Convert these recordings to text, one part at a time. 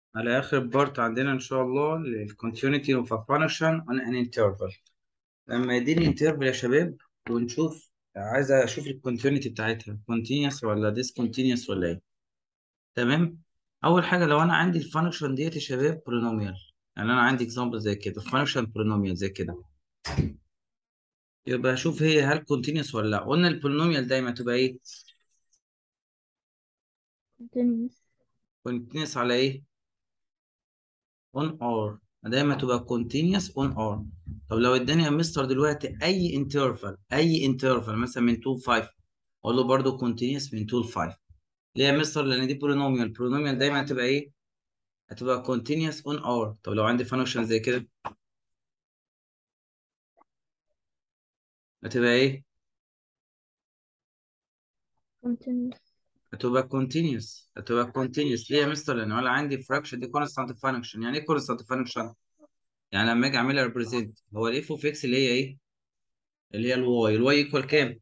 على آخر بارت عندنا إن شاء الله ال continuity of a function on an interval لما يديني interval يا شباب ونشوف عايز أشوف ال continuity بتاعتها continuous ولا discontinuous ولا إيه تمام أول حاجة لو أنا عندي الفانكشن ديت يا شباب polynomial يعني أنا عندي example زي كده function polynomial زي كده يبقى أشوف هي هل continuous ولا لأ قلنا البولينوميال دايما تبقى إيه continuous continuous على إيه on R دايما تبقى continuous on R طب لو اداني يا مستر دلوقتي اي انترفال اي انترفال مثلا من 2 ل 5 اقول له برده continuous من 2 ل 5 ليه يا مستر لان دي بولينوميال بولينوميال دايما هتبقى ايه هتبقى continuous on R طب لو عندي فانكشن زي كده هتبقى ايه continuous هتبقى continuous هتبقى continuous ليه يا مستر لان ولا عندي فراكشن دي constant function يعني ايه constant function يعني لما اجي اعملها ريبريزنت هو الاف اوف اكس اللي هي ايه اللي هي الواي الواي ايكوال كام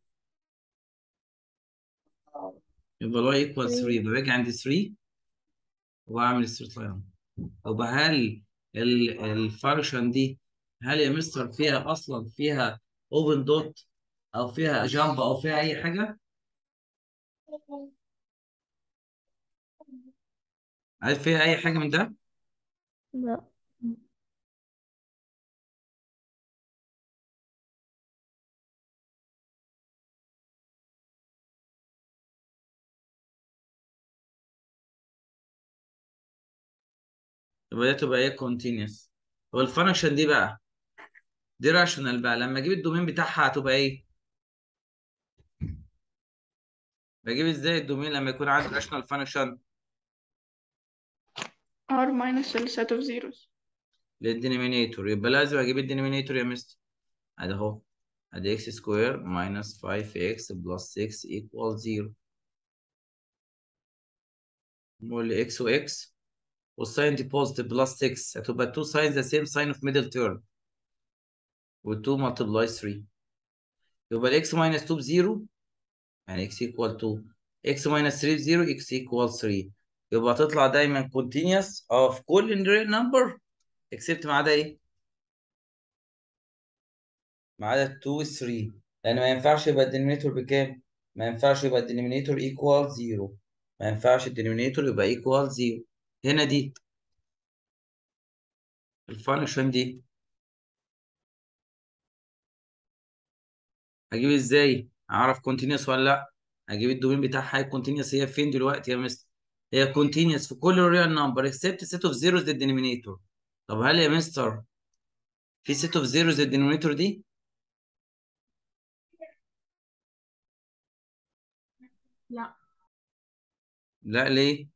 يبقى الواي ايكوال 3 يبقى باجي عند 3 واعمل ستريت لاين طب هل الفانكشن دي هل يا مستر فيها اصلا فيها اوبن دوت او فيها جامب او فيها اي حاجه هل فيها اي حاجه من ده لا يبقى دي تبقى ايه كونتينوس طب الفانكشن دي بقى دي راشونال بقى لما اجيب الدومين بتاعها هتبقى ايه بجيب ازاي الدومين لما يكون عندي راشونال فانكشن R minus ال set of zeros للدينومينيتور يبقى لازم اجيب الدينومينيتور يا مستر ادي اهو ادي اكس سكوير ماينس 5 اكس بلس 6 ايكوال 0 نقول اكس واكس والساين دي بوزيتيف بلس 6 هتبقى 2 ساينز ذا سيم ساين اوف ميدل تيرم و2 ملتبلاي 3 يبقى الاكس ماينس 2 بزيرو يعني اكس ايكوال 2 اكس ماينس 3 بزيرو اكس ايكوال 3 يبقى تطلع دايما كونتينوس اوف كل ريل نمبر اكسبت ما عدا ايه؟ ما عدا 2 و 3 لان ما ينفعش يبقى الدينومينيتور بكام؟ ما ينفعش يبقى الدينومينيتور ايكوال 0 ما ينفعش الدينومينيتور يبقى ايكوال 0 هنا دي الفانكشن دي هجيب ازاي؟ اعرف كونتينوس ولا لا؟ هجيب الدومين بتاعها كونتينوس هي فين دلوقتي يا مستر؟ هي كونتينوس في كل ريال نمبر اكسبت سيت اوف زيروز للدينومينيتور طب هل يا مستر في سيت اوف زيروز للدينومينيتور دي؟ لا لا ليه؟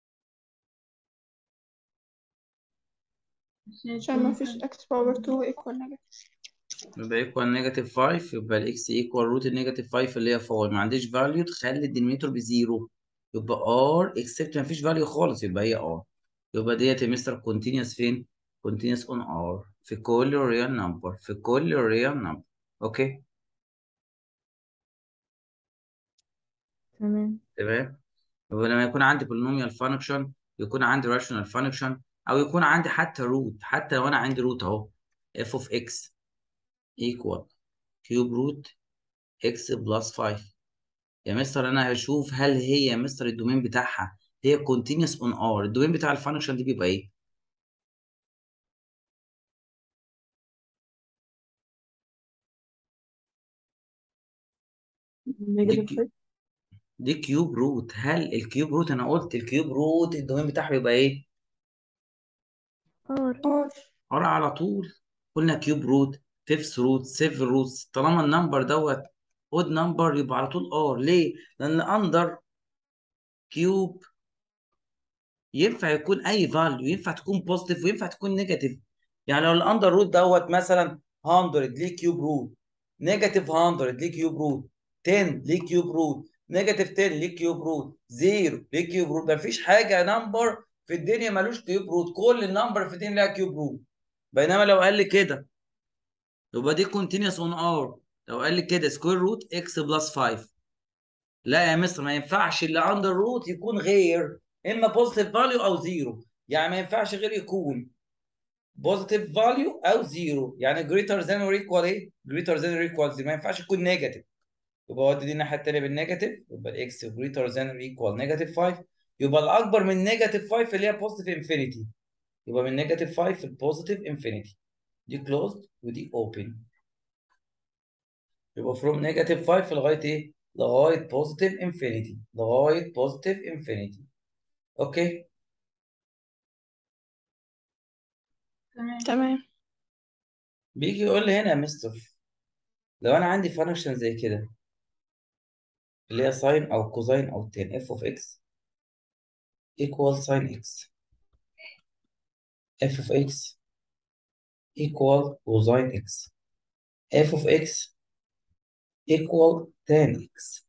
عشان ما فيش x power 2 equal negative يبقى ايكوال نيجاتيف 5 يبقى الاكس ايكوال روت النيجاتيف 5 اللي هي 4 ما عنديش فاليو تخلي الدينومينيتور بزيرو يبقى ار اكسبت ما فيش فاليو خالص يبقى هي ار يبقى ديت يا مستر كونتينوس فين؟ كونتينوس اون ار في كل ريال نمبر في كل ريال نمبر اوكي تمام تمام يبقى لما يكون عندي بولينوميال فانكشن يكون عندي راشونال فانكشن او يكون عندي حتى روت حتى لو انا عندي روت اهو اف اوف اكس ايكوال كيوب روت اكس بلس 5 يا مستر انا هشوف هل هي يا مستر الدومين بتاعها هي كونتينوس اون ار الدومين بتاع الفانكشن دي بيبقى ايه دي negative كي- 5 دي كيوب روت هل الكيوب روت انا قلت الكيوب روت الدومين بتاعها بيبقى ايه R R ار على طول قلنا كيوب روت فيفث روت سيفن روت طالما النمبر دوت اود نمبر يبقى على طول ار ليه لان اندر كيوب ينفع يكون اي فاليو ينفع تكون بوزيتيف وينفع تكون نيجاتيف يعني لو الاندر روت دوت مثلا 100 ليه كيوب روت نيجاتيف 100 ليه كيوب روت 10 ليه كيوب روت نيجاتيف 10 ليه كيوب روت 0 ليه كيوب روت مفيش حاجه نمبر في الدنيا ملوش كيوب روت كل النمبر في الدنيا لها كيوب روت بينما لو قال لي كده يبقى دي كونتينوس اون ار لو قال لي كده سكوير روت اكس بلس 5 لا يا مستر ما ينفعش اللي اندر روت يكون غير اما بوزيتيف فاليو او زيرو يعني ما ينفعش غير يكون بوزيتيف فاليو او زيرو يعني greater than or equal ايه greater than or equal زيرو ما ينفعش يكون نيجاتيف يبقى ودي دي الناحيه الثانيه بالنيجاتيف يبقى الاكس greater than or equal نيجاتيف 5 يبقى الاكبر من نيجاتيف 5 اللي هي بوزيتيف انفينيتي يبقى من نيجاتيف 5 البوزيتيف انفينيتي دي كلوزد ودي اوبن يبقى from نيجاتيف 5 لغايه ايه لغايه بوزيتيف انفينيتي لغايه بوزيتيف انفينيتي اوكي تمام تمام بيجي يقول لي هنا يا مستر لو انا عندي فانكشن زي كده اللي هي ساين او كوزاين او تان اف اوف اكس equal sin x f of x equal cosine x f of x equal tan x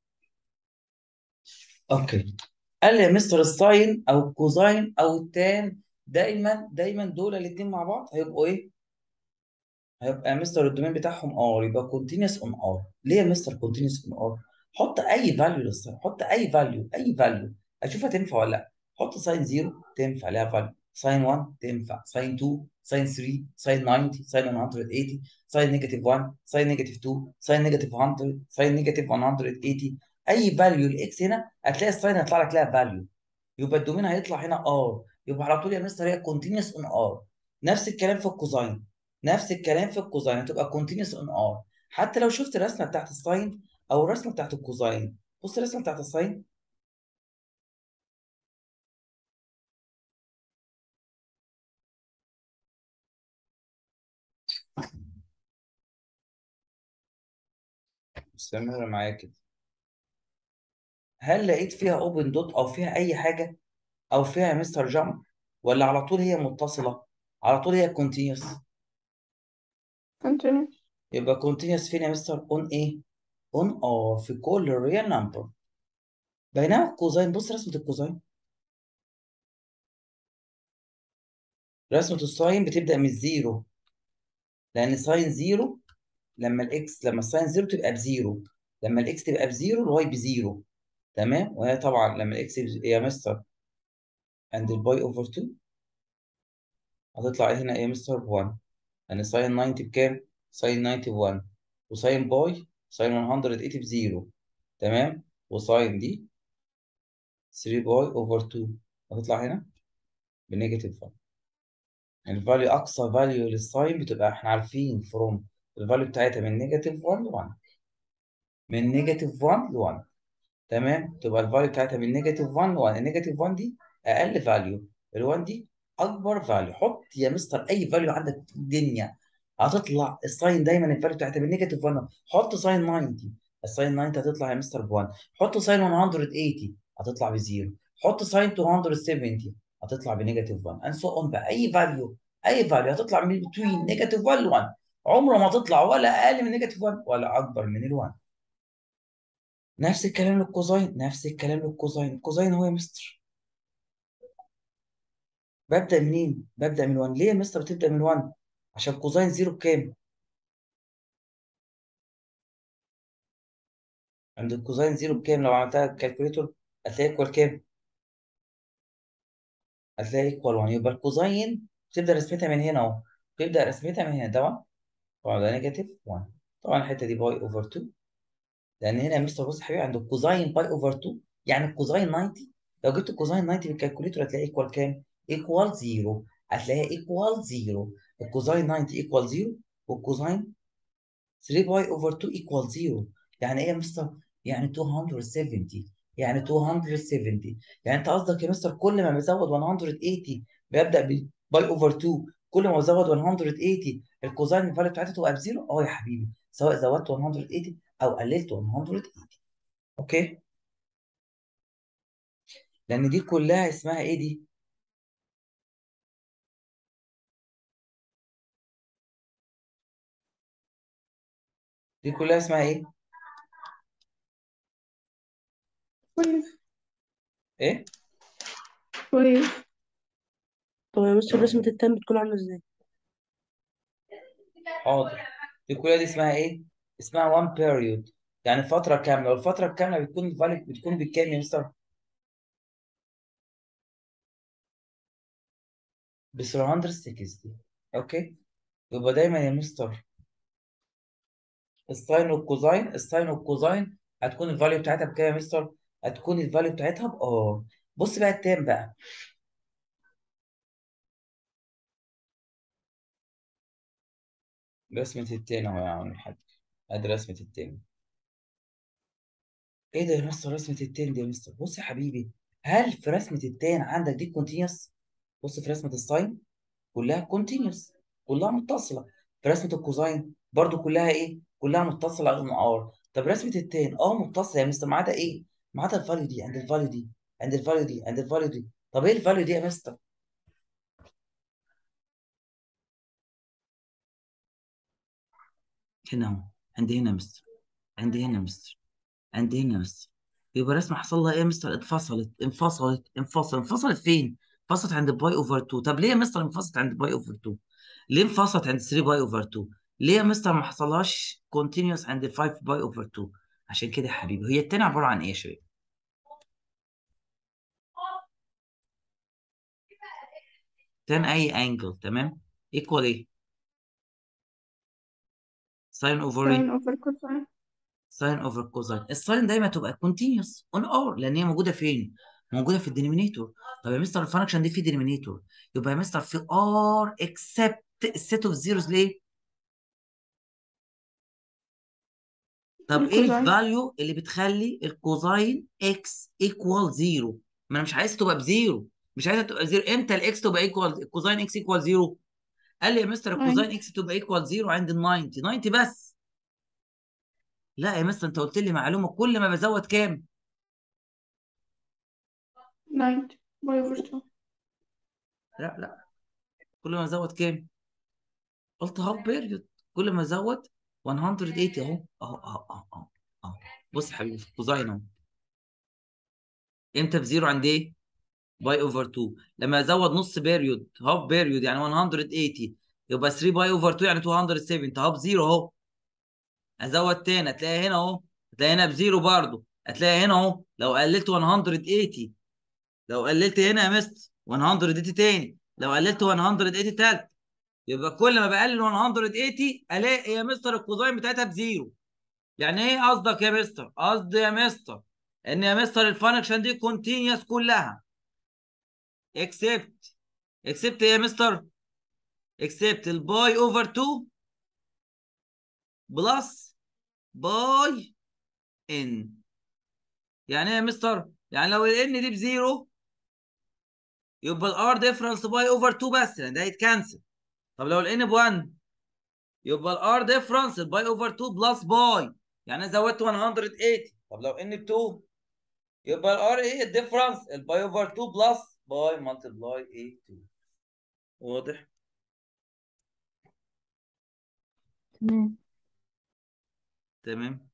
اوكي قال لي يا مستر الساين او الكوزاين او التان دايما دايما دول الاثنين مع بعض هيبقوا ايه هيبقى يا مستر الدومين بتاعهم ار يبقى كونتينوس اون ار ليه يا مستر كونتينوس اون ار حط اي فاليو للساين حط اي فاليو اي فاليو اشوفها تنفع ولا لا حط ساين 0 تنفع لها فاليو ساين 1 تنفع ساين 2 ساين 3 ساين 90 ساين 180 ساين نيجاتيف 1 ساين نيجاتيف 2 ساين نيجاتيف 100 ساين نيجاتيف 180 اي فاليو الاكس هنا هتلاقي الساين هيطلع لك لها فاليو يبقى الدومين هيطلع هنا ار يبقى على طول يا مستر هي كونتينوس اون ار نفس الكلام في الكوزاين نفس الكلام في الكوزاين هتبقى كونتينوس اون ار حتى لو شفت الرسمه بتاعت الساين او الرسمه بتاعت الكوزاين بص الرسمه بتاعت الساين استمر معايا كده هل لقيت فيها اوبن دوت او فيها اي حاجه او فيها يا مستر جامب ولا على طول هي متصله على طول هي كونتينوس continuous يبقى كونتينوس فين يا مستر اون ايه اون ار في كل الريال نمبر بينما الكوزاين بص رسمه الكوزاين رسمه الساين بتبدا من الزيرو لان ساين زيرو لما الاكس لما الساين زيرو تبقى بزيرو لما الاكس تبقى بزيرو الواي بزيرو تمام وهي طبعا لما الاكس يا مستر عند الباي اوفر 2 هتطلع هنا ايه يا مستر ب 1 لان ساين 90 بكام؟ ساين 90 ب 1 وساين باي ساين 180 بزيرو تمام وساين دي 3 باي اوفر 2 هتطلع هنا بنيجاتيف 1 الفاليو اقصى فاليو للساين بتبقى احنا عارفين فروم الفاليو بتاعتها من نيجاتيف 1 ل 1 من نيجاتيف 1 ل 1 تمام تبقى الفاليو بتاعتها من نيجاتيف 1 ل 1 النيجاتيف 1 دي اقل فاليو ال 1 دي اكبر فاليو حط يا مستر اي فاليو عندك في الدنيا هتطلع الساين دايما الفاليو بتاعتها من نيجاتيف 1 حط ساين 90 الساين 90 هتطلع يا مستر ب 1 حط ساين 180 هتطلع بزيرو حط ساين 270 هتطلع بنيجاتيف 1 and so on بقى اي فاليو اي فاليو هتطلع من بتوين نيجاتيف 1 ل 1 عمره ما تطلع ولا اقل من نيجاتيف 1 ولا اكبر من ال 1 نفس الكلام للكوزاين نفس الكلام للكوزاين الكوزاين هو يا مستر ببدأ منين؟ ببدأ من 1 ليه يا مستر بتبدأ من 1 عشان كوزاين زيرو بكام؟ عند الكوزاين زيرو بكام لو عملتها كالكوليتور هتلاقي ايكوال كام؟ هتلاقي ايكوال 1 يبقى الكوزاين بتبدأ رسمتها من هنا اهو بتبدأ رسمتها من هنا طبعا طبعا ده نيجاتيف 1 طبعا الحتة دي باي اوفر 2 لان هنا يا مستر بص يا حبيبي عند الكوزاين باي اوفر 2 يعني الكوزاين 90 لو جبت الكوزاين 90 بالكالكوليتور هتلاقي ايكوال كام؟ ايكوال 0 هتلاقيها ايكوال 0 الكوزاين 90 ايكوال 0 والكوزاين 3 باي اوفر 2 ايكوال 0 يعني ايه يا مستر؟ يعني 270 يعني 270 يعني انت قصدك يا مستر كل ما بزود 180 ببدا باي اوفر 2 كل ما بزود 180 الكوزاين الفاليو بتاعتها تبقى بزيرو اه يا حبيبي سواء زودت 180 او قللت 180 اوكي لان دي كلها اسمها ايه دي؟ دي كلها اسمها ايه؟ كويس ايه؟ كويس طب يا مستر رسمة التام بتكون عاملة ازاي؟ حاضر دي كلها دي اسمها ايه؟ اسمها 1 بيريود يعني فترة كاملة والفترة الكاملة بتكون الفاليو بتكون بالكام يا مستر؟ ب 360 اوكي يبقى دايما يا مستر الساين والكوزاين الساين والكوزاين هتكون الفاليو بتاعتها بكام يا مستر؟ هتكون الفاليو بتاعتها بار بص بقى التام بقى رسمة التاني اهو يا عم الحاج ادي رسمة التاني ايه ده يا مستر رسمة التاني دي يا مستر بص يا حبيبي هل في رسمة التاني عندك دي كونتينوس؟ بص في رسمة الساين كلها كونتينوس كلها متصلة في رسمة الكوزاين برضو كلها ايه؟ كلها متصلة على ار طب رسمة التان اه متصلة يا مستر ما عدا ايه؟ ما عدا الفاليو دي عند الفاليو دي عند الفاليو دي عند الفاليو دي طب ايه الفاليو دي يا مستر؟ هنا اهو عندي هنا يا مستر عندي هنا يا مستر عندي هنا يا مستر يبقى الرسمة حصل لها ايه يا مستر؟ اتفصلت انفصلت انفصلت انفصلت فين؟ انفصلت عند باي اوفر 2 طب ليه يا مستر انفصلت عند باي اوفر 2؟ ليه انفصلت عند 3 باي اوفر 2 ليه يا مستر ما حصلهاش كونتينوس عند 5 باي اوفر 2 عشان كده يا حبيبي هي التانية عبارة عن ايه يا شباب تان اي انجل تمام ايكوال ايه ساين اوفر ايه ساين اوفر كوساين ساين اوفر كوزاين الساين دايما تبقى كونتينوس اون ار لان هي موجوده فين موجوده في الدينومينيتور طب يا مستر الفانكشن دي في دينومينيتور يبقى يا مستر في ار اكسبت السيت اوف زيروز ليه طب ايه الكوزاين الفاليو اللي بتخلي الكوزاين اكس ايكوال زيرو ما انا مش عايز تبقى بزيرو مش عايزها تبقى زيرو امتى الاكس تبقى ايكوال الكوزاين اكس ايكوال زيرو قال لي يا مستر الكوزاين اكس تبقى ايكوال زيرو عند ال 90 90 بس لا يا مستر انت قلت لي معلومه كل ما بزود كام 9 باي اوفر 2 لا لا كل ما ازود كام قلت هاف بيريود كل ما ازود 180 اهو اهو اهو اهو اهو اهو بص يا حبيبي في الكوزاين اهو امتى بزيرو عند ايه باي اوفر 2 لما ازود نص بيريود هاف بيريود يعني 180 يبقى 3 باي اوفر 2 يعني 270 هاف زيرو اهو ازود تاني هتلاقي هنا اهو هتلاقي هنا بزيرو برضه هتلاقي هنا اهو لو قللت 180 لو قللت هنا يا مستر 180 تاني لو قللت 180 تالت يبقى كل ما بقلل 180 الاقي يا مستر الكوزاين بتاعتها بزيرو يعني ايه قصدك يا مستر قصدي يا مستر ان يا مستر الفانكشن دي كونتينيوس كلها اكسبت اكسبت يا مستر اكسبت الباي اوفر 2 بلس باي ان يعني ايه يا مستر يعني لو الان دي بزيرو يبقى الار ديفرنس باي اوفر 2 بس يعني ده هيتكنسل طب لو الان ب 1 يبقى الار ديفرنس الباي اوفر 2 بلس باي يعني انا زودت 180 طب لو ان ب 2 يبقى الار ايه الديفرنس الباي اوفر 2 بلس باي مالتبلاي ايه 2 واضح تمام تمام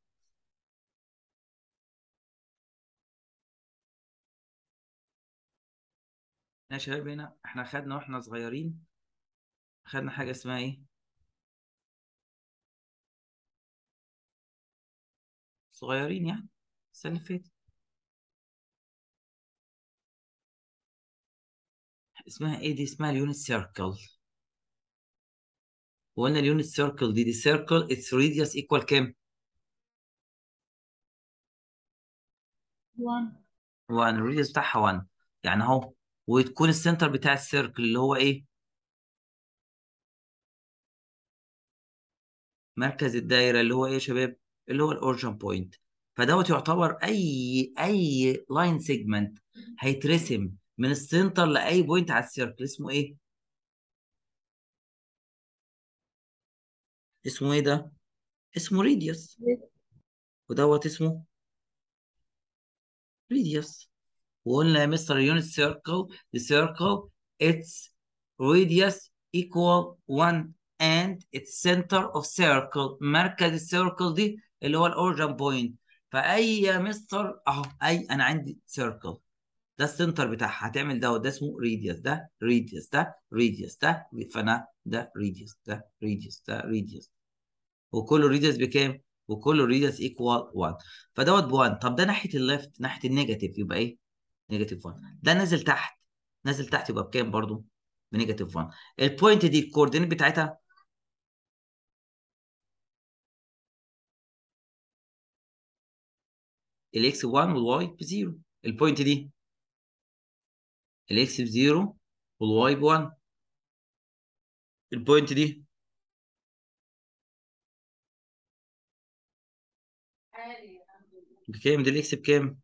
يا شباب هنا احنا خدنا واحنا صغيرين خدنا حاجه اسمها ايه صغيرين يعني السنه اللي فاتت اسمها ايه دي اسمها اليونت سيركل وقلنا اليونت سيركل دي دي سيركل اتس راديوس ايكوال كام 1 1 الراديوس بتاعها 1 يعني اهو وتكون السنتر بتاع السيركل اللي هو ايه مركز الدايره اللي هو ايه يا شباب اللي هو الاوريجن بوينت فدوت يعتبر اي اي لاين سيجمنت هيترسم من السنتر لاي بوينت على السيركل اسمه ايه اسمه ايه ده اسمه راديوس ودوت اسمه راديوس وقلنا يا مستر يونت سيركل the circle its radius equal 1 and its center of circle مركز السيركل دي اللي هو الاوريجن بوينت فاي يا مستر اهو اي انا عندي سيركل ده السنتر بتاعها هتعمل دوت ده اسمه راديوس ده راديوس ده راديوس ده فانا ده راديوس ده راديوس ده راديوس وكل راديوس بكام؟ وكل راديوس ايكوال 1 فدوت ب 1 طب ده ناحيه الليفت ناحيه النيجاتيف يبقى ايه؟ نيجاتيف 1 ده نازل تحت نازل تحت يبقى بكام برضو؟ بنيجاتيف 1 البوينت دي الكوردينيت بتاعتها الاكس 1 والواي بزيرو البوينت دي الاكس بزيرو والواي ب 1 البوينت دي بكام دي الاكس بكام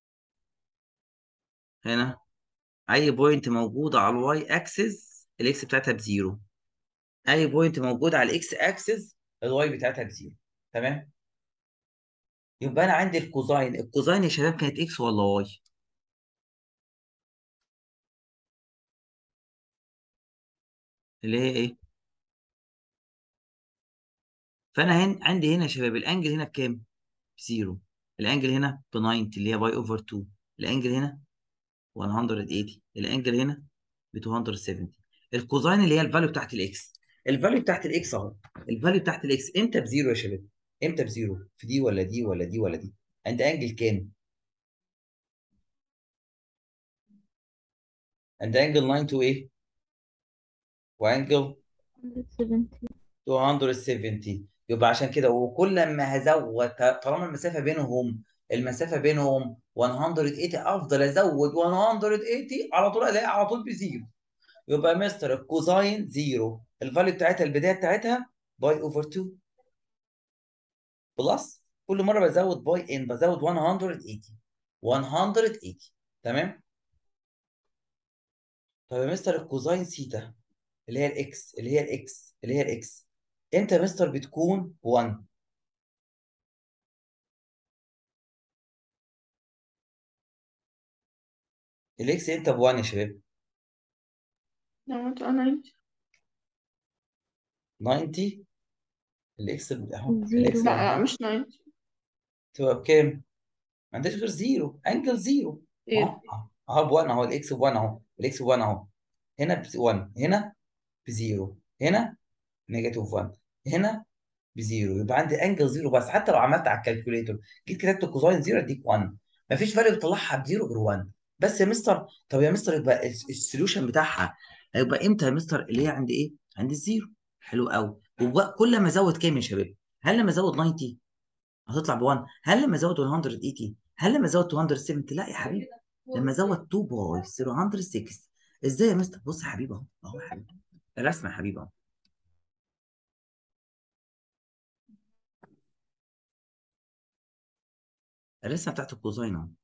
هنا اي بوينت موجوده على الواي اكسس الاكس بتاعتها بزيرو اي بوينت موجوده على الاكس اكسس الواي بتاعتها بزيرو تمام يبقى انا عندي الكوزاين الكوزاين يا شباب كانت اكس ولا واي اللي هي ايه فانا هنا عندي هنا يا شباب الانجل هنا بكام بزيرو الانجل هنا ب 90 اللي هي باي اوفر 2 الانجل هنا 180 الانجل هنا ب 270 الكوزاين اللي هي الفاليو بتاعت الاكس الفاليو بتاعت الاكس اهو الفاليو بتاعت الاكس امتى بزيرو يا شباب امتى بزيرو في دي ولا دي ولا دي ولا دي عند انجل كام عند انجل 9 تو ايه وانجل 170 270 يبقى عشان كده وكل ما هزود طالما المسافه بينهم المسافه بينهم 180 افضل ازود 180 على طول الاقي على طول بزيرو يبقى مستر الكوزاين زيرو الفاليو بتاعتها البدايه بتاعتها باي اوفر 2 بلس كل مره بزود باي ان بزود 180 180 تمام طب يا مستر الكوزاين سيتا اللي هي الاكس اللي هي الاكس اللي هي الاكس امتى يا مستر بتكون 1 الاكس امتى ب 1 يا شباب لما تبقى 90 90 الاكس ب- اهو زيرو. الاكس لا لا اهو مش 90 تبقى بكام؟ ما عندهاش غير زيرو انجل زيرو زيرو اهو اهو ب 1 اهو الاكس ب 1 اهو الاكس ب 1 اهو هنا ب 1 هنا بزيرو هنا نيجاتيف 1 هنا بزيرو يبقى عندي انجل زيرو بس حتى لو عملت على الكالكوليتر جيت كتبت كوزاين زيرو اديك 1 مفيش فاليو بتطلعها بزيرو غير 1 بس يا مستر طب يا مستر يبقى الس- السوليوشن بتاعها هيبقى امتى يا مستر اللي هي عند ايه؟ عند الزيرو حلو قوي وبقى كل ما ازود كام يا شباب؟ هل لما ازود 90 هتطلع ب 1 هل لما ازود 180 هل لما ازود 270 لا يا حبيبي لما ازود 2 باي 006 ازاي يا مستر بص يا حبيبي اهو اهو يا حبيبي الرسمه يا حبيبي اهو الرسمه بتاعت الكوزاين اهو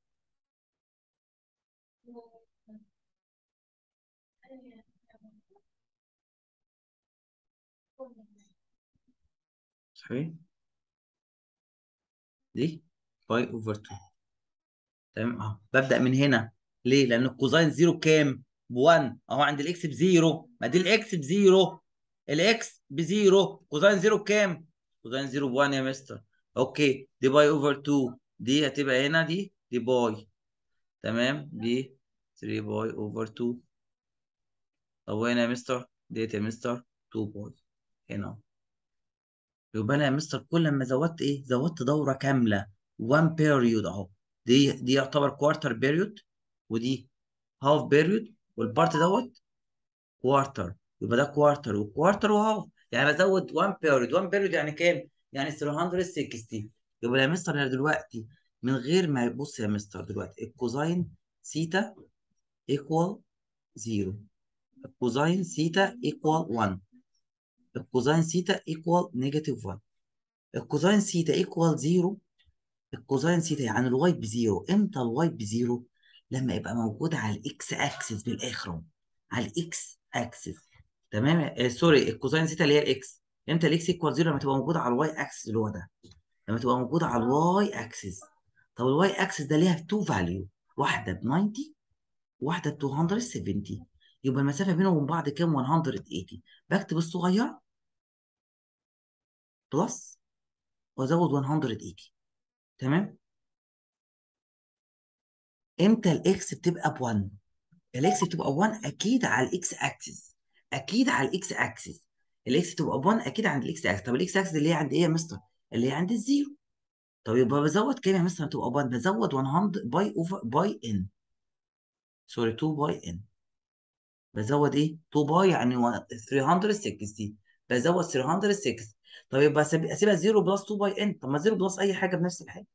صحيح دي باي اوفر 2 تمام اهو ببدا من هنا ليه؟ لان الكوزاين زيرو بكام؟ ب 1 اهو عند الاكس بزيرو ما دي الاكس بزيرو الاكس بزيرو كوزاين زيرو بكام؟ كوزاين زيرو ب 1 يا مستر اوكي دي باي اوفر 2 دي هتبقى هنا دي دي باي تمام دي 3 باي اوفر 2 طب وين يا مستر؟ ديت يا مستر 2 باي هنا اهو. يبقى انا يا مستر كل ما زودت ايه؟ زودت دوره كامله 1 بيريود اهو دي دي يعتبر كوارتر بيريود ودي هاف بيريود والبارت دوت كوارتر يبقى ده كوارتر وكوارتر وهاف يعني بزود 1 بيريود 1 بيريود يعني كام؟ يعني 360 يبقى يا مستر انا دلوقتي من غير ما بص يا مستر دلوقتي الكوزاين سيتا ايكوال 0 الكوزاين سيتا ايكوال 1 الكوزاين سيتا ايكوال نيجاتيف 1 الكوزاين سيتا ايكوال 0 الكوزاين سيتا يعني الواي بزيرو امتى الواي بزيرو لما يبقى موجود على الاكس اكسس بالاخر اهو. على الاكس اكسس تمام آه سوري الكوزاين سيتا اللي هي الاكس امتى الاكس ايكوال 0 لما تبقى موجوده على الواي اكسس اللي هو ده لما تبقى موجوده على الواي اكسس طب الواي اكسس ده ليها تو فاليو واحده ب 90 واحده ب 270 يبقى المسافه بينهم وبين بعض كام 180 بكتب الصغيره بلس وازود 180 تمام امتى الاكس بتبقى ب 1 الاكس بتبقى 1 اكيد على الاكس اكسس اكيد على الاكس اكسس الاكس بتبقى 1 اكيد عند الاكس اكسس طب الاكس اكسس اللي هي عند ايه يا مستر اللي هي عند الزيرو طب يبقى بزود كام يا مستر تبقى 1 بزود 100 باي اوفر باي ان سوري 2 باي ان بزود ايه 2 باي يعني 360 بزود 360 طب يبقى أسيب- اسيبها 0 بلس 2 باي ان طب ما 0 بلس اي حاجه بنفس الحاجه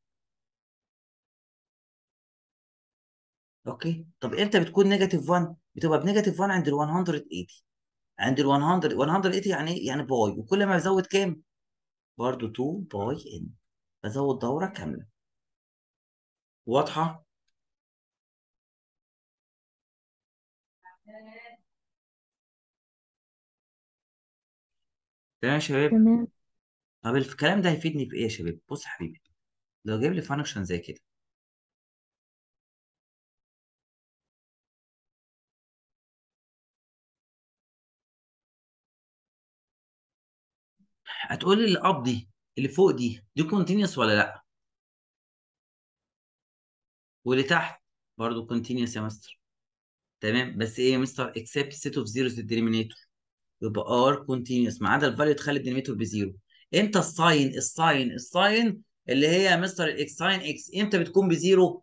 اوكي طب امتى بتكون نيجاتيف 1 بتبقى بنيجاتيف 1 عند ال 180 عند ال 100 180 يعني ايه يعني باي وكل ما بزود كام برضو 2 باي ان بزود دوره كامله واضحه تمام يا شباب تمام طب الكلام ده هيفيدني في ايه يا شباب بص يا حبيبي لو جايب لي فانكشن زي كده هتقول لي اللي اب دي اللي فوق دي دي كونتينوس ولا لا واللي تحت برضو كونتينوس يا مستر تمام بس ايه يا مستر اكسبت سيت اوف زيروز الدينومينيتور يبقى ار كونتينوس ما عدا الفاليو تخلي الدينومينيتور بزيرو امتى الساين الساين الساين اللي هي يا مستر الاكس ساين اكس امتى بتكون بزيرو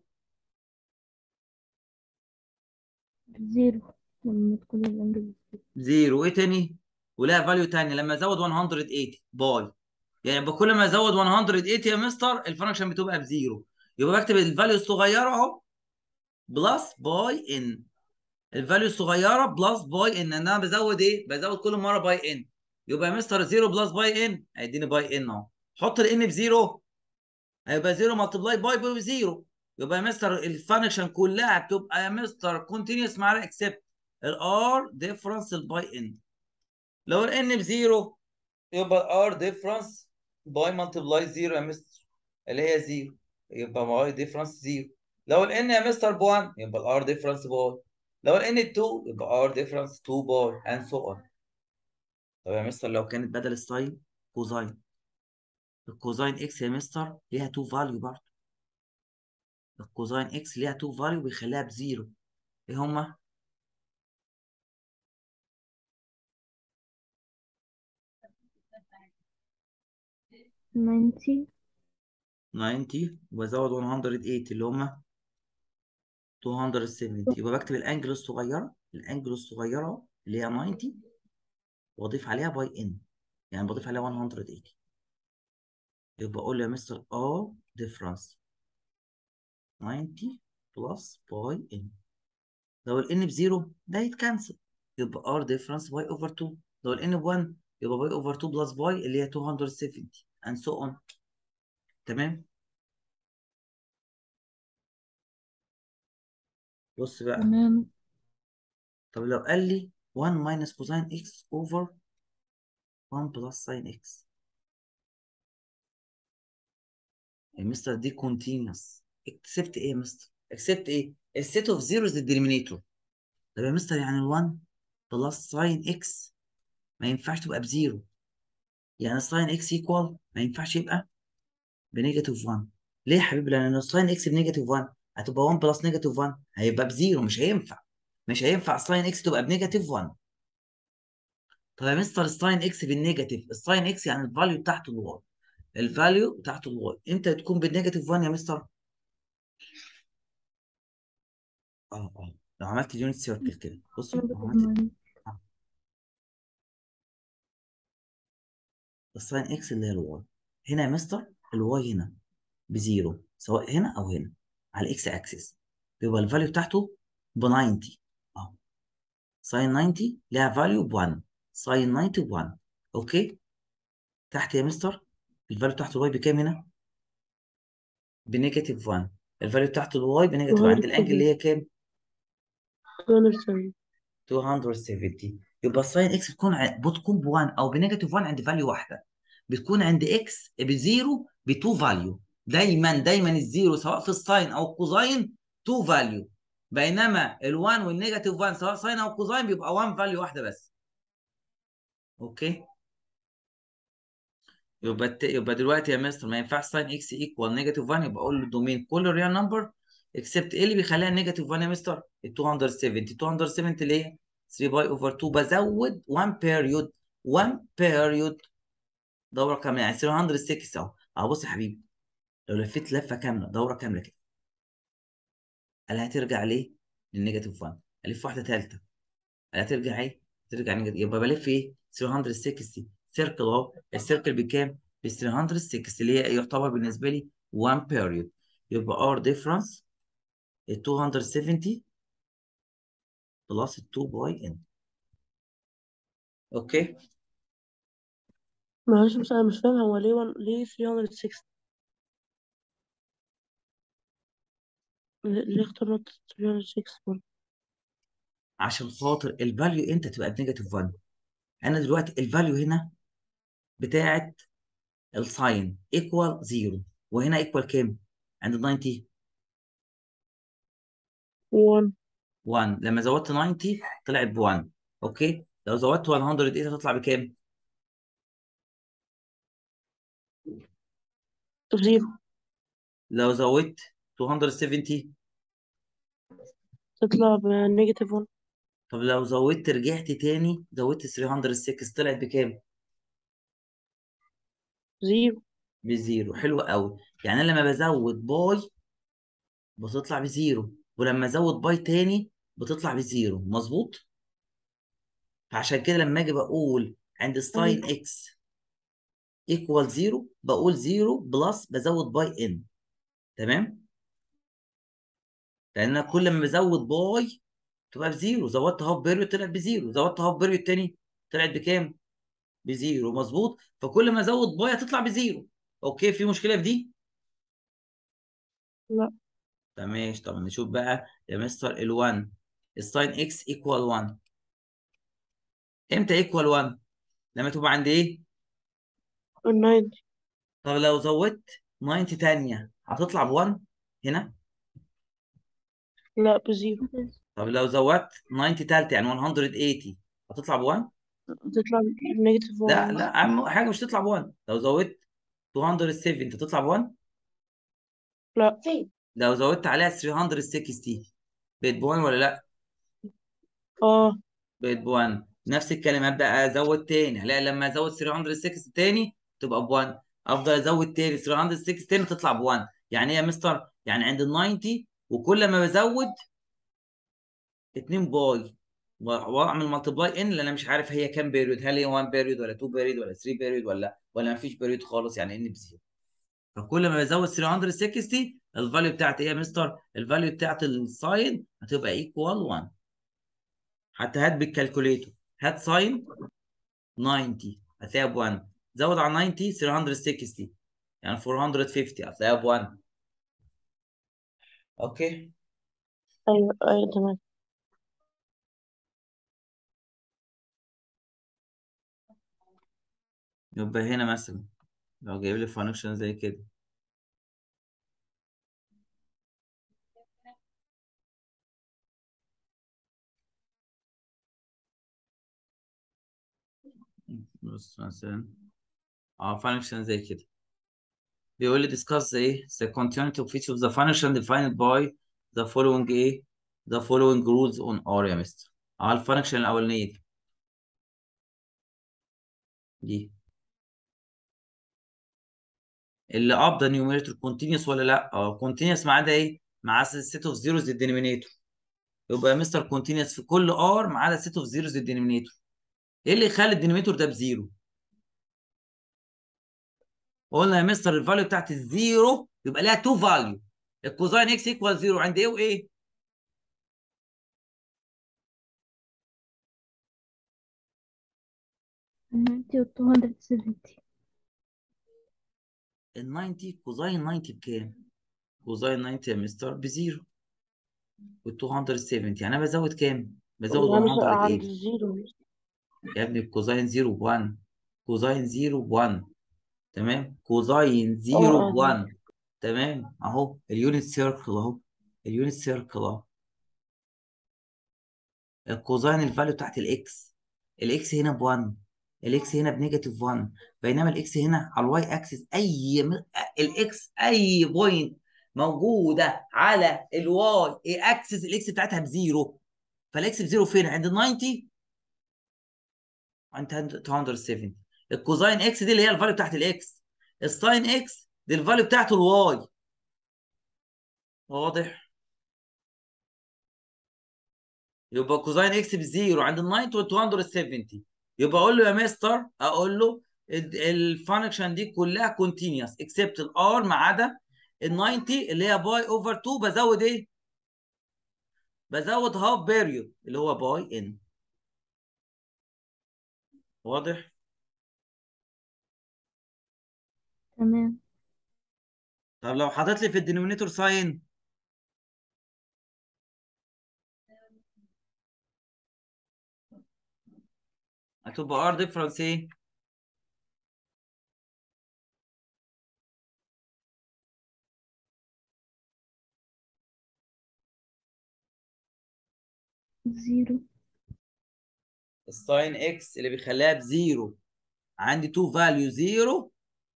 زيرو لما تكون الأنجل زيرو زيرو ايه تاني ولها فاليو تاني لما ازود 180 باي يعني يبقى كل ما ازود 180 يا مستر الفانكشن بتبقى بزيرو يبقى بكتب الفاليو الصغيره اهو بلس باي ان الفاليو الصغيره بلس باي ان انا بزود ايه بزود كل مره باي ان يبقى يا مستر 0 بلس باي ان هيديني باي ان اهو حط الان بزيرو هيبقى 0 ملتبلاي باي باي بزيرو يبقى يا مستر الفانكشن كلها بتبقى يا مستر كونتينوس مع الاكسبت الار ديفرنس الباي ان لو الان بزيرو يبقى الار ديفرنس باي ملتبلاي زيرو يا مستر اللي هي زيرو يبقى باي ديفرنس زيرو لو الان يا مستر ب 1 يبقى الار ديفرنس باي لو الان 2 يبقى ار ديفرنس 2 باي اند سو اون طب يا مستر لو كانت بدل الساين كوزاين الكوزاين اكس يا مستر ليها 2 فاليو برضه الكوزاين اكس ليها 2 فاليو بيخليها بزيرو ايه هما؟ ناينتي 90 وبزود 180 اللي هما 270 يبقى بكتب الانجل الصغيره الانجل الصغيره اللي هي 90 واضيف عليها باي ان يعني بضيف عليها 180 يبقى اقول له يا مستر اه ديفرنس 90 بلس باي ان لو الان بزيرو ده يتكنسل يبقى ار ديفرنس باي اوفر 2 لو الان ب 1 يبقى باي اوفر 2 بلس باي اللي هي 270 and so on تمام بص بقى تمام طب لو قال لي 1 minus cosine x over 1 plus sin x يا مستر دي continuous اكسبت ايه يا مستر اكسبت ايه السيت اوف زيروز الدينومينيتور طب يا مستر يعني ال1 بلس ساين اكس ما ينفعش تبقى بزيرو يعني الساين اكس ايكوال ما ينفعش يبقى بنيجاتيف 1 ليه يا حبيبي لان لو الساين اكس بنيجاتيف 1 هتبقى 1 بلس نيجاتيف 1 هيبقى بزيرو مش هينفع مش هينفع الساين اكس تبقى بنيجاتيف 1 طب يا مستر الساين اكس بالنيجاتيف الساين اكس يعني الفاليو بتاعته الواي الفاليو بتاعته الواي امتى تكون بالنيجاتيف 1 يا مستر اه اه لو عملت اليونت سيركل كده بصوا لو عملت الساين اكس اللي هي الواي هنا يا مستر الواي هنا بزيرو سواء هنا او هنا على الاكس اكسس بيبقى الفاليو بتاعته ب 90 اهو ساين 90 ليها فاليو ب 1 ساين 90 ب 1 اوكي تحت يا مستر الفاليو بتاعت الواي بكام هنا؟ بنيجاتيف 1 الفاليو بتاعت الواي بنيجاتيف 1 عند الانجل اللي هي كام؟ 270 270 يبقى الساين اكس بتكون ع- بتكون ب 1 او بنيجاتيف 1 عند فاليو واحده بتكون عند اكس بزيرو ب 2 فاليو دايما دايما الزيرو سواء في الساين او الكوزاين 2 فاليو بينما ال1 والنيجاتيف 1 سواء ساين او كوزاين بيبقى 1 فاليو واحده بس اوكي يبقى الت... يبقى دلوقتي يا مستر ما ينفعش ساين اكس ايكوال نيجاتيف 1 يبقى اقول له الدومين كله ريال نمبر اكسبت ايه اللي بيخليها نيجاتيف 1 يا مستر؟ ال 270 270 اللي هي 3 باي اوفر 2 بزود 1 بيريود 1 بيريود دوره كامله يعني 306 اهو اهو بص يا حبيبي لو لفيت لفه كامله دوره كامله كده قال هترجع ليه؟ للنيجاتيف 1 الف واحده ثالثه هترجع ايه ترجع نيجاتيف يبقى بلف ايه 360 سيركل اهو السيركل بكام ب 360 اللي هي يعتبر بالنسبه لي 1 بيريود يبقى ار ديفرنس 270 بلس 2 باي ان اوكي معلش بس انا مش فاهم هو ليه one... ليه 360 ليه ليه اخترنا 360 عشان خاطر الفاليو امتى تبقى بنيجاتيف 1 انا دلوقتي الفاليو هنا بتاعت الساين ايكوال 0 وهنا ايكوال كام عند 90 1 1 لما زودت 90 طلعت ب 1 اوكي لو زودت 108 هتطلع بكام 0 لو زودت 270 تطلع بنيجاتيف 1 طب لو زودت رجعت تاني زودت 306 طلعت بكام 0 بزيرو حلو قوي يعني انا لما بزود باي بتطلع بزيرو ولما ازود باي تاني بتطلع بزيرو مظبوط فعشان كده لما اجي بقول عند ساين اكس ايكوال زيرو بقول زيرو بلس بزود باي ان تمام لان انا كل ما بزود باي تبقى بزيرو زودت هاف بيريود طلعت بزيرو زودت هاف بيريود تاني طلعت بكام بزيرو مظبوط فكل ما ازود باي هتطلع بزيرو اوكي في مشكله في دي لا طب ماشي طب نشوف بقى يا مستر ال1 الساين اكس ايكوال 1 امتى ايكوال 1 لما تبقى عند ايه 90 طب لو زودت 90 تانية هتطلع ب 1 هنا لا بزيرو طب لو زودت 90 تالتة يعني 180 هتطلع ب 1 تطلع نيجاتيف لا 1 لا اهم حاجه مش تطلع ب 1 لو زودت 270 تطلع ب 1 لا لو زودت عليها 360 بقت ب 1 ولا لا اه بقت ب 1 نفس الكلام ابدا ازود تاني هلاقي لما ازود 360 تاني تبقى ب 1 افضل ازود تاني 360 تاني تطلع ب 1 يعني ايه يا مستر يعني عند ال 90 وكل ما بزود 2 باي و- واعمل مالتبلاي ان لان انا مش عارف هي كام بيريود هل هي 1 بيريود ولا 2 بيريود ولا 3 بيريود ولا ولا ما فيش بيريود خالص يعني ان بزيرو فكل ما بزود 360 الفاليو بتاعت ايه يا مستر الفاليو بتاعت الساين هتبقى ايكوال 1 حتى هات بالكالكوليتور هات ساين 90 هتلاقيها ب 1 زود على 90 360 يعني 450 هتلاقيها ب 1 اوكي ايوه ايوه تمام يبقى هنا مثلا لو جايب لي فانكشن زي كده بص مثلا اه فانكشن زي كده بيقول لي discuss ايه the continuity of each of the function defined by the following ايه the following rules on R يا مستر اه الفانكشن الاولانيه دي دي اللي ابدا نيوميريتور كونتينيوس ولا لا اه كونتينيوس ما عدا ايه ما عدا السيت اوف زيروز الدينومينيتور يبقى يا مستر كونتينيوس في كل ار ما عدا السيت اوف زيروز الدينومينيتور ايه اللي يخلي الدينومينيتور ده بزيرو قلنا يا مستر الفاليو بتاعت الزيرو يبقى لها تو فاليو الكوزاين اكس ايكوال زيرو عند ايه وايه ninety و 270 ال 90 كوزاين 90 بكام كوزاين 90 يا مستر بزيرو وال 270 يعني انا بزود كام بزود يعني مش عند 180 الزيرو يا ابني الكوزاين 0 ب 1 كوزاين 0 ب 1 تمام كوزاين 0 اه ب اه 1 تمام اهو اليونت سيركل اهو اليونت سيركل اهو الكوزاين الفاليو بتاعت الاكس الاكس هنا ب 1 الاكس هنا بنيجاتيف 1 بينما الاكس هنا على الواي اكسس اي م... الاكس اي بوينت موجوده على الواي اي اكسس الاكس بتاعتها بزيرو فالاكس بزيرو فين عند ال 90 عند 270 الكوزاين اكس دي اللي هي الفاليو بتاعت الاكس الساين اكس دي الفاليو بتاعت الواي واضح يبقى كوزين اكس بزيرو عند ال 90 وال 270 يبقى اقول له يا مستر اقول له الفانكشن دي كلها كونتينيوس اكسبت الار ما عدا ال 90 اللي هي باي اوفر 2 بزود ايه؟ بزود هاف بيريود اللي هو باي ان واضح؟ تمام طب لو حاطط لي في الدينومينيتور ساين هتبقى ار ديفرنس ايه؟ زيرو الساين اكس اللي بيخليها بزيرو عندي 2 فاليو 0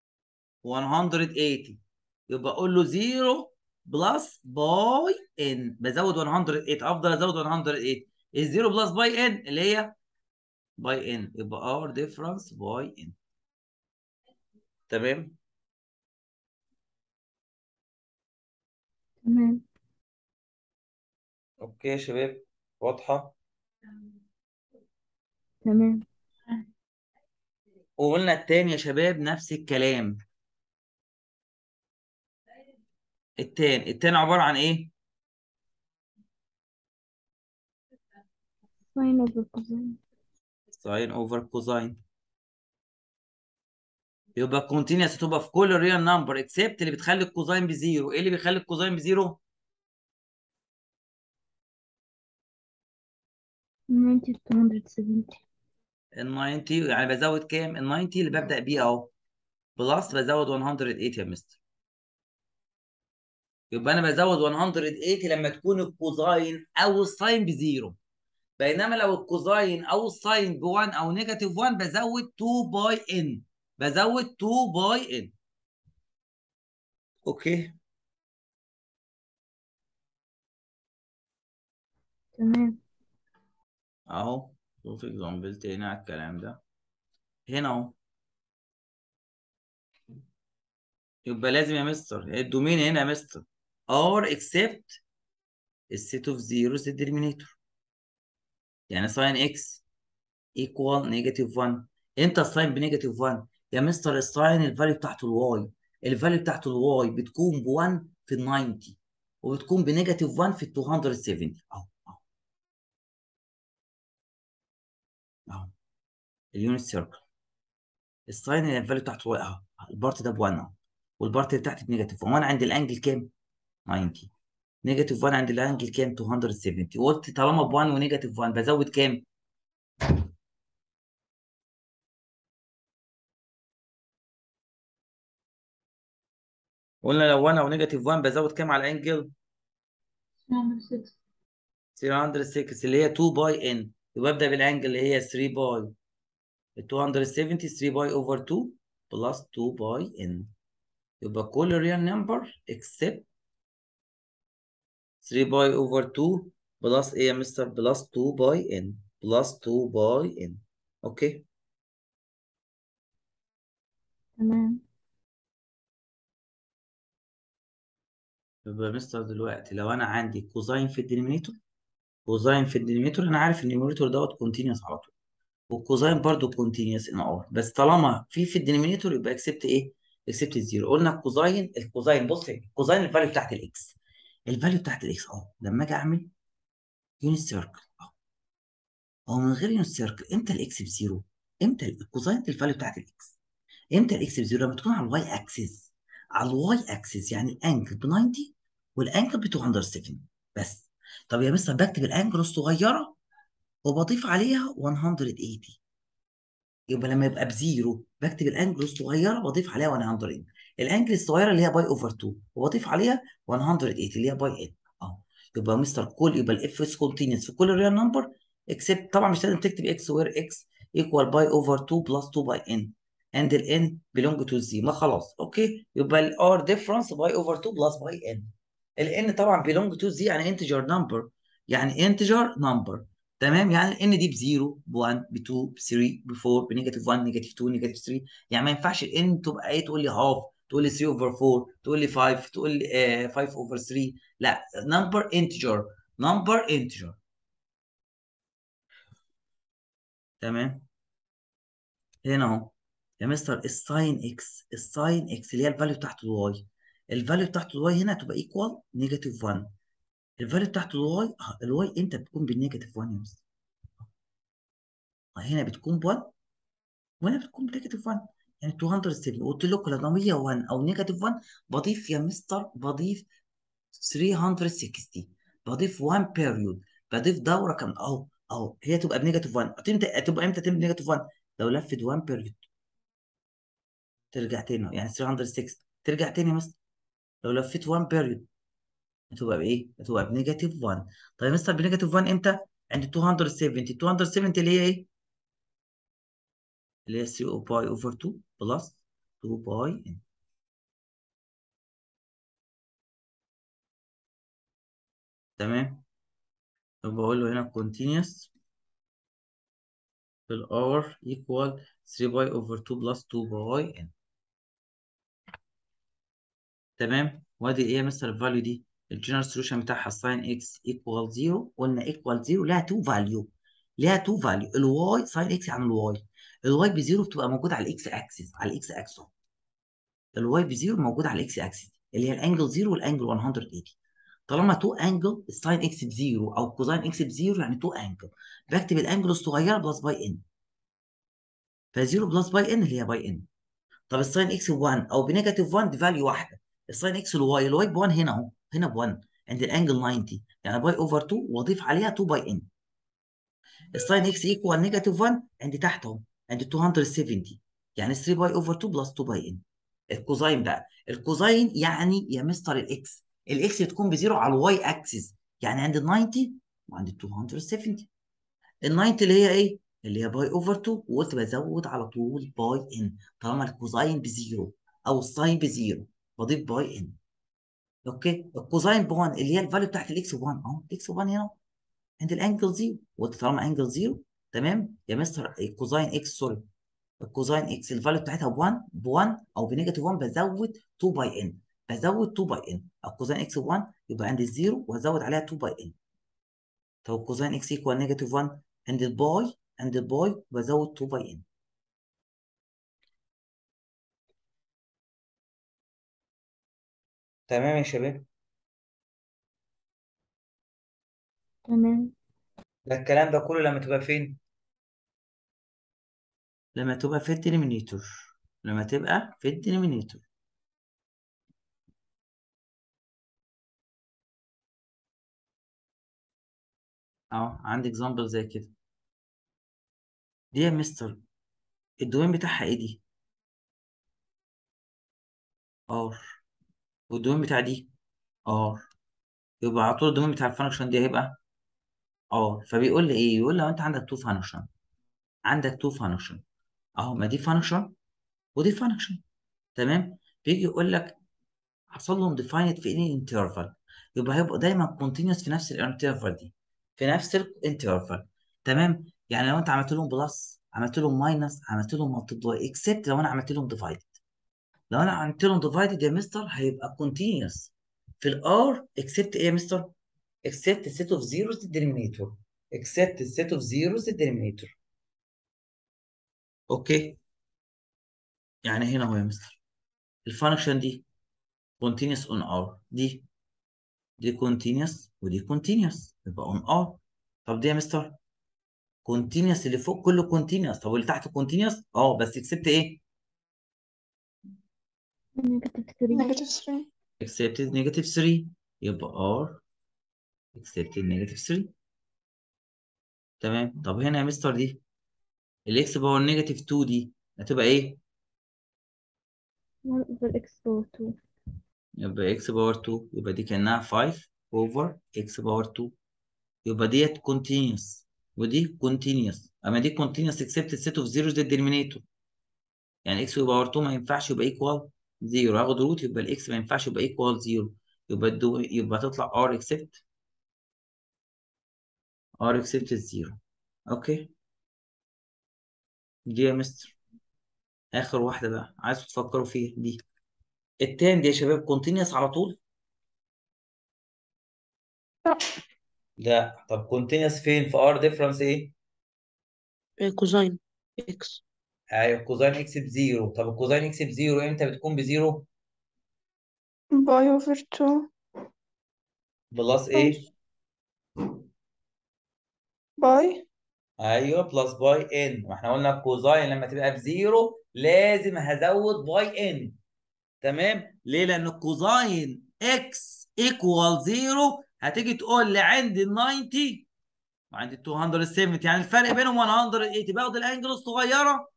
180 يبقى اقول له 0 بلس باي ان بزود 108 افضل ازود 108 الزيرو بلس باي ان اللي هي باي ان يبقى ار ديفرنس باي ان تمام تمام اوكي يا شباب واضحه تمام وقلنا التاني يا شباب نفس الكلام التاني التاني عباره عن ايه ساين اوفر كوزين ساين اوفر كوزاين يبقى كونتينيوس تبقى في كل الريال نمبر اكسبت اللي بتخلي الكوزاين بزيرو ايه اللي بيخلي الكوزاين بزيرو 90 270 ال 90 يعني بزود كام ال 90 اللي ببدأ بيه اهو بلس بزود 108 يا مستر يبقى انا بزود 180 لما تكون الكوزاين او الساين بزيرو بينما لو الكوزاين او الساين ب1 او نيجاتيف 1 بزود 2 باي ان بزود 2 باي ان اوكي تمام اهو شوف اكزامبل تاني على الكلام ده هنا اهو يبقى لازم يا مستر الدومين هنا يا مستر ار اكسبت السيت اوف زيروز الديرمينيتور يعني ساين اكس ايكوال نيجاتيف 1 امتى الساين بنيجاتيف 1 يا مستر الساين الفاليو بتاعته الواي الفاليو بتاعته الواي بتكون ب 1 في ال 90 وبتكون بنيجاتيف 1 في ال 270 اهو اهو اهو اليونت سيركل الساين اللي الفاليو بتاعته الواي اهو البارت ده ب 1 اهو والبارت اللي تحت بنيجاتيف 1 وانا عند الانجل كام؟ 90 نيجاتيف 1 عند الانجل كام 270 قلت طالما ب 1 ونيجاتيف 1 بزود كام قلنا لو 1 او نيجاتيف 1 بزود كام على الانجل 306 اللي هي 2 باي ان يبقى ابدا بالانجل اللي هي 3 باي 270 3 باي اوفر 2 بلس 2 باي ان يبقى كل ريال نمبر اكسبت 3 باي اوفر 2 بلس ايه يا مستر بلس 2 باي ان بلس 2 باي ان اوكي تمام يبقى يا مستر دلوقتي لو انا عندي كوزاين في الدينومينيتور كوزاين في الدينومينيتور انا عارف ان النيوميريتور دوت كونتينوس على طول والكوزاين برضو كونتينوس ان ار بس طالما في في الدينومينيتور يبقى اكسبت ايه اكسبت الزيرو قلنا الكوزاين الكوزاين بص الكوزاين الفاليو بتاعت الاكس الفاليو بتاعت الاكس اهو لما اجي اعمل يونت سيركل اهو هو من غير يونت سيركل امتى الاكس بزيرو امتى الكوزاين الفاليو بتاعت الاكس امتى الاكس بزيرو لما تكون على الواي اكسس على الواي اكسس يعني الانجل ب 90 والانجل ب 270 بس طب يا مستر بكتب الانجل الصغيره وبضيف عليها 180 يبقى لما يبقى بزيرو بكتب الانجل الصغيره بضيف عليها 100 الانجل الصغيره اللي هي باي اوفر 2 وبضيف عليها 180 اللي هي باي ان اهو يبقى مستر كل يبقى الاف اس كونتينوس في كل ريال نمبر اكسبت طبعا مش لازم تكتب اكس وير اكس ايكوال باي اوفر 2 بلس 2 باي ان and ال n belong to z ما خلاص اوكي يبقى ال r difference by over 2 plus by n ال n طبعا belong to z يعني integer number يعني integer number تمام يعني ال n دي ب 0 ب 1 ب 2 ب 3 ب 4 بنيجاتيف 1 نيجاتيف 2 نيجاتيف 3 يعني ما ينفعش ال n تبقى ايه تقول لي half تقول لي 3 over 4 تقول لي 5 تقول لي آه 5 over 3 لا number integer number integer تمام هنا اهو يا مستر الساين اكس الساين اكس اللي هي الفاليو بتاعت الواي الفاليو بتاعت الواي هنا تبقى ايكوال نيجاتيف 1 الفاليو بتاعت الواي الواي امتى بتكون بالنيجاتيف 1 يا مستر هنا بتكون ب 1 وهنا بتكون بنيجاتيف 1 يعني 207 قلت لكم لو 101 او نيجاتيف 1 بضيف يا مستر بضيف 360 بضيف 1 بيريود بضيف دوره كام اهو اهو هي تبقى بنيجاتيف 1 امتى تبقى امتى تبقى بنيجاتيف 1 لو لفت 1 بيريود ترجع تاني يعني 306 ترجع تاني مثلا لو لفيت 1 بيريود هتبقى بايه؟ هتبقى بنيجاتيف 1 طيب يا مستر بنيجاتيف 1 امتى؟ عند 270 270 اللي هي ايه؟ اللي هي 3 باي اوفر 2 بلس 2 باي ان تمام بقول له هنا continuous في الار equal 3 باي اوفر 2 بلس 2 باي ان تمام وادي ايه يا مستر الفاليو دي الجنرال سوليوشن بتاعها الساين اكس ايكوال 0 قلنا ايكوال 0 لها 2 فاليو لها 2 فاليو الواي ساين اكس عن الواي الواي بزيرو بتبقى موجوده على الاكس اكسس على الاكس اكسون الواي بزيرو موجوده على الاكس اكسس اللي هي الانجل 0 والانجل 180 طالما 2 انجل الساين اكس بزيرو او كوزاين اكس بزيرو يعني 2 انجل بكتب الانجل الصغيره بلس باي ان ف0 بلس باي ان اللي هي باي ان طب الساين اكس 1 او بنيجاتيف 1 دي فاليو واحده الساين اكس الواي الواي ب 1 هنا اهو هنا ب 1 عند الانجل 90 يعني باي اوفر 2 واضيف عليها 2 باي ان الساين اكس ايكوال نيجاتيف 1 عند تحت اهو عند 270 يعني 3 باي اوفر 2 بلس 2 باي ان الكوزاين بقى الكوزاين يعني يا مستر الاكس الاكس بتكون بزيرو على الواي اكسس يعني عند ال 90 وعند ال 270 ال 90 اللي هي ايه؟ اللي هي باي اوفر 2 وقلت بزود على طول باي ان طالما الكوزاين بزيرو او الساين بزيرو بضيف باي ان اوكي الكوزاين ب 1 اللي هي الفاليو بتاعت الاكس 1 اهو الاكس 1 هنا عند الانجل 0 وقلت طالما انجل 0 تمام يا مستر الكوزاين اكس سوري الكوزاين اكس الفاليو بتاعتها ب 1 ب 1 او بنيجاتيف 1 بزود 2 باي ان بزود 2 باي ان الكوزاين اكس 1 يبقى عند الزيرو وازود عليها 2 باي ان طب الكوزاين اكس ايكوال نيجاتيف 1 عند الباي عند الباي بزود 2 باي ان تمام يا شباب تمام ده الكلام ده كله لما تبقى فين؟ لما تبقى في الدينومينيتور لما تبقى في الدينومينيتور اهو عندي اكزامبل زي كده دي يا مستر الدومين بتاعها ايه دي؟ ار والدومين بتاع دي ار يبقى على طول الدومين بتاع الفانكشن دي هيبقى ار فبيقول لي ايه؟ يقول لي لو انت عندك تو فانكشن عندك تو فانكشن اهو ما دي فانكشن ودي فانكشن تمام بيجي يقول لك حصل لهم ديفايند في اني انترفال يبقى هيبقوا دايما كونتينوس في نفس الانترفال دي في نفس الانترفال تمام يعني لو انت عملت لهم بلس عملت لهم ماينس عملت لهم مالتبلاي اكسبت لو انا عملت لهم ديفايدد لو انا عملت لهم ديفايدد يا مستر هيبقى كونتينوس في الار اكسبت ايه يا مستر اكسبت السيت اوف زيروز الدينومينيتور اكسبت السيت اوف زيروز الدينومينيتور اوكي يعني هنا هو يا مستر الفانكشن دي continuous on R دي دي continuous ودي continuous يبقى on R طب دي يا مستر continuous اللي فوق كله continuous طب واللي تحت continuous اه بس اكسبت ايه نيجاتيف 3 نيجاتيف 3 accepted negative 3 يبقى R accepted negative 3 تمام طب هنا يا مستر دي الاكس باور نيجاتيف 2 دي هتبقى ايه 1 over x power 2 يبقى اكس باور 2 يبقى دي كانها 5 over اكس باور 2 يبقى ديت continuous ودي continuous اما دي continuous except السيت اوف زيروز للدينومينيتور يعني اكس باور 2 ما ينفعش يبقى ايكوال 0 هاخد روت يبقى الاكس ما ينفعش يبقى ايكوال 0 يبقى الدو يبقى تطلع ار اكسبت ار اكسبت الزيرو اوكي دي يا مستر اخر واحده بقى عايزكم تفكروا فيها دي التان دي يا شباب كونتينيوس على طول لا لا طب كونتينيوس فين في ار ديفرنس ايه آه، كوزين اكس ايوه كوزين اكس بزيرو طب الكوزين اكس بزيرو امتى بتكون بزيرو باي اوفر تو بلس ايه باي ايوه بلس باي ان ما احنا قلنا الكوزاين لما تبقى بزيرو لازم هزود باي ان تمام ليه لان الكوزاين اكس ايكوال زيرو هتيجي تقول لي عندي ال 90 وعندي ال 270 يعني الفرق بينهم 180 باخد الانجل الصغيره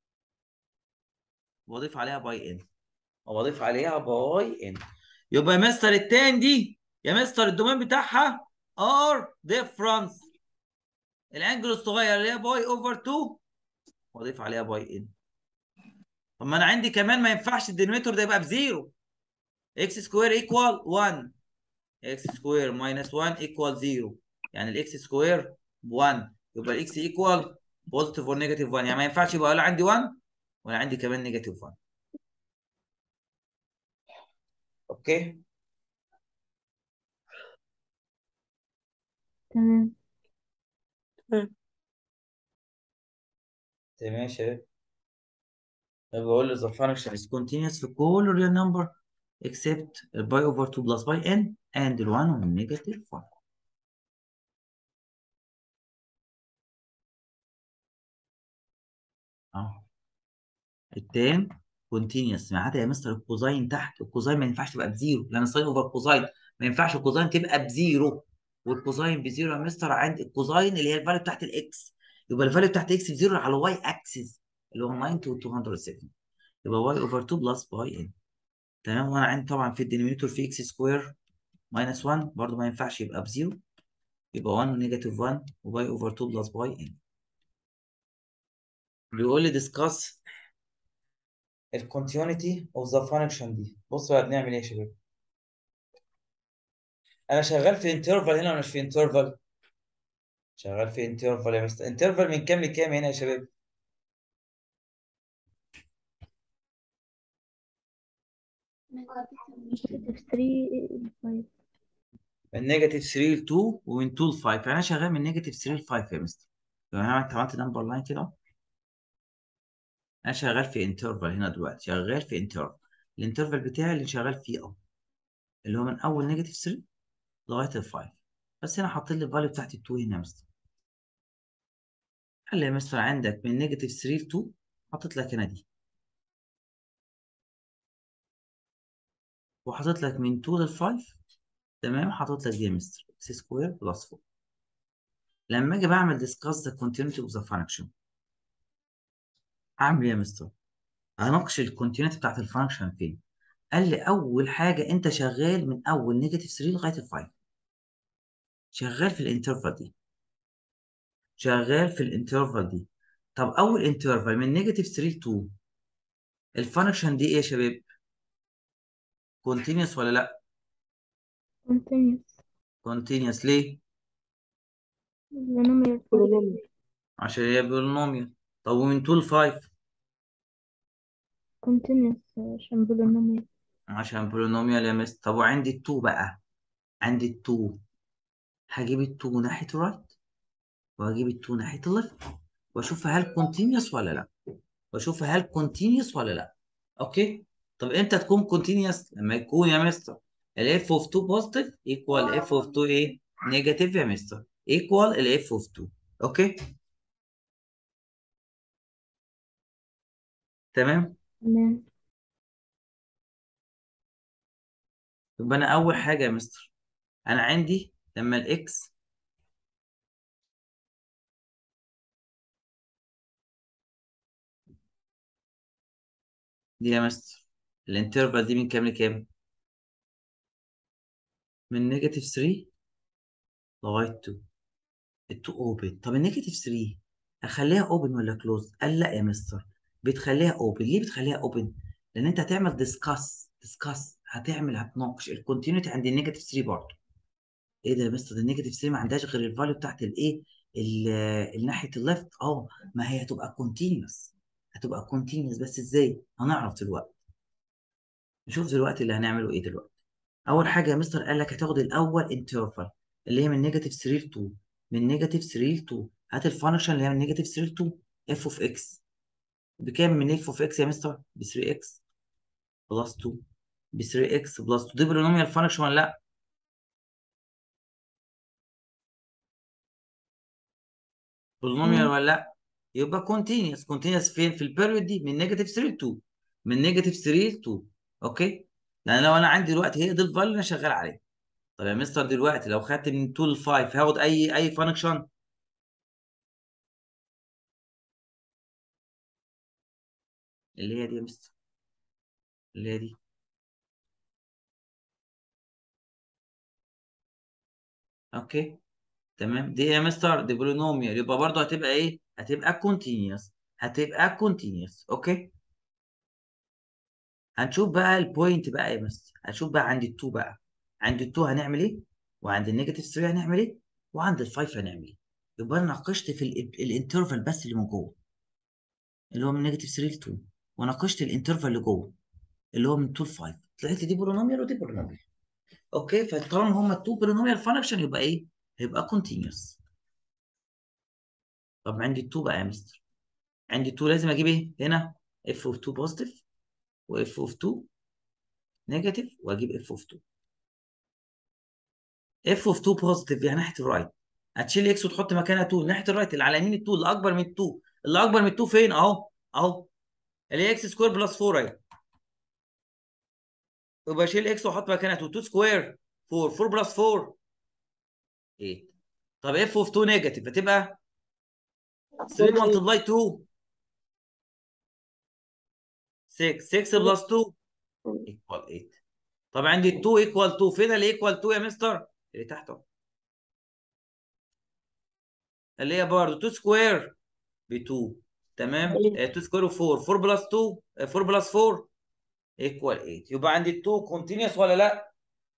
واضيف عليها باي ان واضيف عليها باي ان يبقى يا مستر التان دي يا مستر الدومين بتاعها ار ديفرنس الانجل الصغير اللي هي باي اوفر 2 واضيف عليها باي ان طب ما انا عندي كمان ما ينفعش الدينوميتور ده يبقى بزيرو اكس سكوير ايكوال 1 اكس سكوير ماينس 1 ايكوال 0 يعني الاكس سكوير ب 1 يبقى الاكس ايكوال بوزيتيف اور نيجاتيف 1 يعني ما ينفعش يبقى ولا عندي 1 ولا عندي كمان نيجاتيف 1 اوكي تمام تمام يا شباب طب بقول له the function is continuous في كل real number except باي over 2 plus باي n and ال 1 وال negative 1 اهو التان كونتينيوس ما عدا يا مستر الكوزاين تحت الكوزاين ما ينفعش تبقى بزيرو لان ساين اوفر كوزاين ما ينفعش الكوزاين تبقى بزيرو والكوزاين بزيرو يا مستر عند الكوزاين اللي هي الفاليو بتاعت الاكس يبقى الفاليو بتاعت اكس بزيرو على الواي اكسس اللي هو 90 و 207 يبقى واي اوفر 2 بلس باي ان تمام وانا عندي طبعا في الدينومينيتور في اكس سكوير ماينس 1 برضه ما ينفعش يبقى بزيرو يبقى 1 ونيجاتيف 1 وباي اوفر 2 بلس باي ان بيقول لي discuss الكونتينيتي اوف ذا فانكشن دي بصوا بقى بنعمل ايه يا شباب انا شغال في انترفال هنا ولا مش في انترفال شغال في انترفال يا مستر انترفال من كام لكام هنا يا شباب نيجاتيف 3 5 من نيجاتيف 3 ل 2 ومن 2 ل 5 يعني انا شغال من نيجاتيف 3 ل 5 يا مستر يعني انا عملت عملت نمبر لاين كده انا شغال في انترفال هنا دلوقتي شغال في انترفال الانترفال بتاعي اللي شغال فيه اهو اللي هو من اول نيجاتيف 3 لغايه ال 5 بس هنا حاطط لي الفاليو بتاعت ال 2 هنا يا مستر قال لي يا مستر عندك من نيجاتيف 3 ل 2 حاطط لك هنا دي وحاطط لك من 2 لل 5 تمام حاطط لك دي يا مستر اكس سكوير بلس 4 لما اجي بعمل discuss the continuity of the function اعمل ايه يا مستر؟ هناقش الكونتينيتي بتاعت الفانكشن فين؟ قال لي اول حاجه انت شغال من اول نيجاتيف 3 لغايه ال 5 شغال في الانترفال دي شغال في الانترفال دي طب اول انترفال من نيجاتيف 3 ل 2 الفانكشن دي ايه يا شباب؟ كونتينيوس ولا لا؟ continuous كونتينيوس ليه؟ polynomial بولينوميال عشان هي بولينوميال طب ومن 2 ل 5 continuous عشان polynomial عشان بولينوميال يا مستر طب وعندي ال 2 بقى عندي ال 2 هجيب ال 2 ناحيه الرايت وهجيب ال 2 ناحيه الليفت واشوف هل كونتينيوس ولا لا واشوف هل كونتينيوس ولا لا اوكي طب امتى تكون كونتينيوس لما يكون يا مستر الاف اوف 2 بوزيتيف ايكوال اف اوف 2 ايه نيجاتيف يا مستر ايكوال الاف اوف 2 اوكي تمام تمام يبقى انا اول حاجه يا مستر انا عندي لما الاكس دي يا مستر الانترفال دي من كام لكام من نيجاتيف 3 لغايه 2 ال 2 اوبن طب النيجاتيف 3 اخليها اوبن ولا كلوز قال لا يا مستر بتخليها اوبن ليه بتخليها اوبن لان انت هتعمل ديسكاس ديسكاس هتعمل هتناقش الكونتينيوتي عند النيجاتيف 3 برضه ايه ده يا مستر ده النيجاتيف 3 ما عندهاش غير الفاليو بتاعت الايه ال- الناحيه الليفت اه ما هي هتبقى كونتينيوس هتبقى كونتينيوس بس ازاي هنعرف دلوقتي نشوف دلوقتي اللي هنعمله ايه دلوقتي اول حاجه يا مستر قال لك هتاخد الاول انترفال اللي هي من نيجاتيف 3 ل 2 من نيجاتيف 3 ل 2 هات الفانكشن اللي هي من نيجاتيف 3 ل 2 اف اوف اكس بكام من اف اوف اكس يا مستر ب 3 اكس بلس 2 ب 3 اكس بلس 2 دي بولينوميال فانكشن ولا لا بولينوميال مم. ولا لا يبقى كونتينيوس كونتينيوس فين في البيريود دي من نيجاتيف 3 ل 2 من نيجاتيف 3 ل 2 اوكي لان لو انا عندي دلوقتي هي دي الفاليو اللي انا شغال عليها طب يا مستر دلوقتي لو خدت من 2 ل 5 هاخد اي اي فانكشن اللي هي دي يا مستر اللي هي دي اوكي تمام دي يا مستر دي بولينوميال يبقى برضه هتبقى ايه هتبقى كونتينيوس هتبقى كونتينيوس اوكي هنشوف بقى البوينت بقى يا مستر هنشوف بقى عند ال2 بقى عند ال2 هنعمل ايه وعند النيجاتيف 3 هنعمل ايه وعند ال5 هنعمل ايه يبقى انا ناقشت في الانترفال بس اللي من جوه اللي هو من نيجاتيف 3 ل 2 وناقشت الانترفال اللي جوه اللي هو من 2 ل 5 طلعت لي دي بولينوميال ودي بولينوميال اوكي فطالما هما التو بولينوميال فانكشن يبقى ايه هيبقى كونتينيوس طب عندي التو بقى يا مستر عندي التو لازم اجيب ايه هنا اف اوف 2 بوزيتيف واف اوف 2 نيجاتيف واجيب اف اوف 2 اف اوف 2 بوزيتيف يعني ناحيه الرايت هتشيل اكس وتحط مكانها 2 ناحيه الرايت اللي على يمين ال2 اللي اكبر من ال2 اللي اكبر من ال2 فين اهو اهو اللي هي اكس سكوير بلس 4 اهي يبقى اشيل اكس واحط مكانها 2 2 سكوير 4 4 بلس 4 8 طب اف اوف 2 نيجاتيف هتبقى 3 ملتبلاي 2 6 6 بلس 2 ايكوال 8 طب عندي 2 ايكوال 2 فين اللي ايكوال 2 يا مستر اللي تحت اهو اللي هي برضه 2 سكوير ب 2 تمام آه، 2 سكوير و4 4 بلس 2 آه، 4 بلس 4 ايكوال 8 يبقى عندي 2 كونتينيوس ولا لا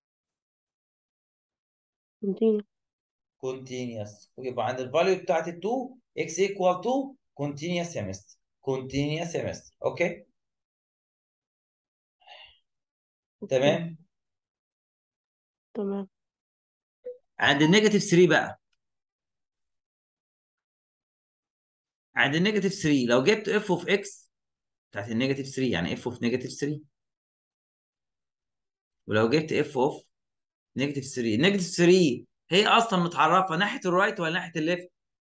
كونتينيو كونتينيوس ويبقى عند الفاليو بتاعت ال 2 اكس ايكوال 2 كونتينيوس يا مستر كونتينيوس يا مستر اوكي تمام تمام عند النيجاتيف 3 بقى عند النيجاتيف 3 لو جبت اف اوف اكس بتاعت النيجاتيف 3 يعني اف اوف نيجاتيف 3 ولو جبت اف اوف نيجاتيف 3 النيجاتيف 3 هي اصلا متعرفه ناحيه الرايت ولا ناحيه الليفت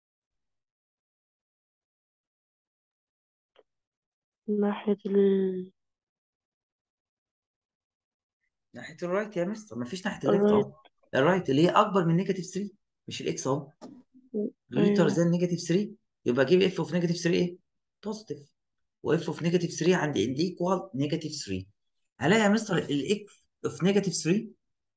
ناحية ال ناحيه الرايت يا مستر مفيش ناحيه الليفت الرايت اهو الرايت اللي هي اكبر من نيجاتيف 3 مش الاكس اهو جريتر أيوه ذان نيجاتيف 3 يبقى اجيب اف اوف نيجاتيف 3 ايه بوزيتيف واف اوف نيجاتيف 3 عند اند ايكوال نيجاتيف 3 هلاقي يا مستر الاكس اوف نيجاتيف 3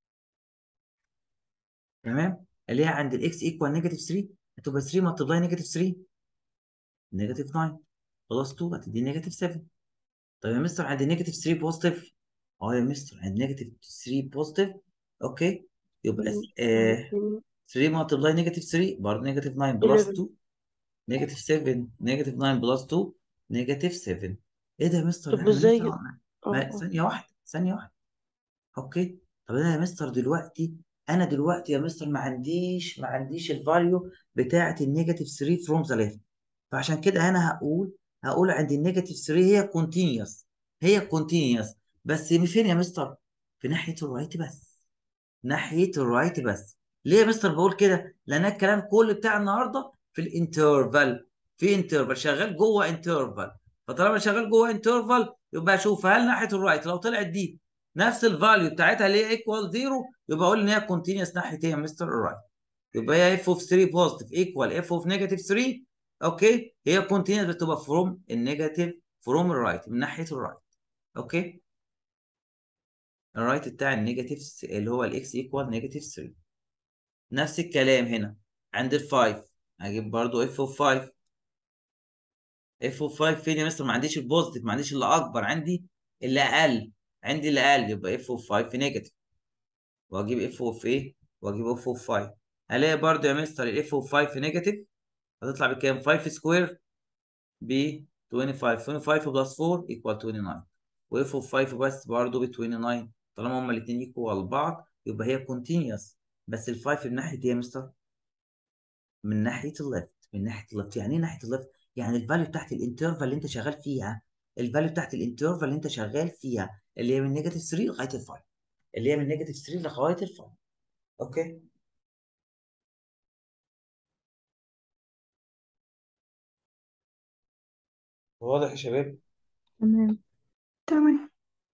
تمام اللي هي عند الاكس ايكوال نيجاتيف 3 هتبقى 3 ملتبلاي نيجاتيف 3 نيجاتيف 9 بلس 2 هتدي نيجاتيف 7 طب يا مستر عند نيجاتيف 3 بوزيتيف اه يا مستر عند نيجاتيف 3 بوزيتيف اوكي يبقى آه 3 ملتبلاي نيجاتيف 3 برضه نيجاتيف 9 بلس 11 2 نيجاتيف 7 نيجاتيف 9 بلس 2 نيجاتيف 7 ايه ده يا مستر طب احنا ازاي لسه اه ما- اه ثانية واحدة ثانية واحدة اوكي طب انا يا مستر دلوقتي انا دلوقتي يا مستر ما عنديش ما عنديش الفاليو بتاعه النيجاتيف 3 فروم ذا ليفت فعشان كده انا هقول هقول عند النيجاتيف 3 هي كونتينيوس هي كونتينيوس بس فين يا مستر في ناحية الرايت بس ناحية الرايت بس ليه يا مستر بقول كده لان الكلام كله بتاع النهارده في الانترفال في انترفال شغال جوه انترفال فطالما شغال جوه انترفال يبقى اشوف هل ناحيه الرايت لو طلعت دي نفس الفاليو بتاعتها اللي هي ايكوال زيرو يبقى اقول ان هي كونتينيوس ناحيه ايه يا مستر الرايت يبقى هي اف اوف 3 بوزيتيف ايكوال اف اوف نيجاتيف 3 اوكي هي كونتينيوس بتبقى فروم النيجاتيف فروم الرايت من ناحيه الرايت اوكي الرايت بتاع النيجاتيف اللي هو الاكس ايكوال نيجاتيف 3 نفس الكلام هنا عند ال 5 هجيب برضو اف اوف 5 اف اوف 5 فين يا مستر ما عنديش البوزيتيف ما عنديش اللي اكبر عندي اللي اقل عندي اللي اقل يبقى اف اوف 5 في نيجاتيف واجيب اف اوف ايه واجيب اف اوف 5 هلاقي برضو يا مستر الاف اوف 5 في نيجاتيف هتطلع بكام 5 سكوير ب 25 25 بلس 4 ايكوال 29 واف اوف 5 بس برضو ب 29 طالما هما الاثنين ايكوال بعض يبقى هي كونتينيوس بس ال 5 من ناحيه ايه يا مستر من ناحيه الليفت من ناحيه الليفت يعني ايه ناحيه الليفت يعني الفاليو بتاعت الانترفال اللي انت شغال فيها الفاليو بتاعت الانترفال اللي انت شغال فيها اللي هي من نيجاتيف 3 لغايه ال 5 اللي هي من نيجاتيف 3 لغايه ال 5 اوكي واضح يا شباب تمام تمام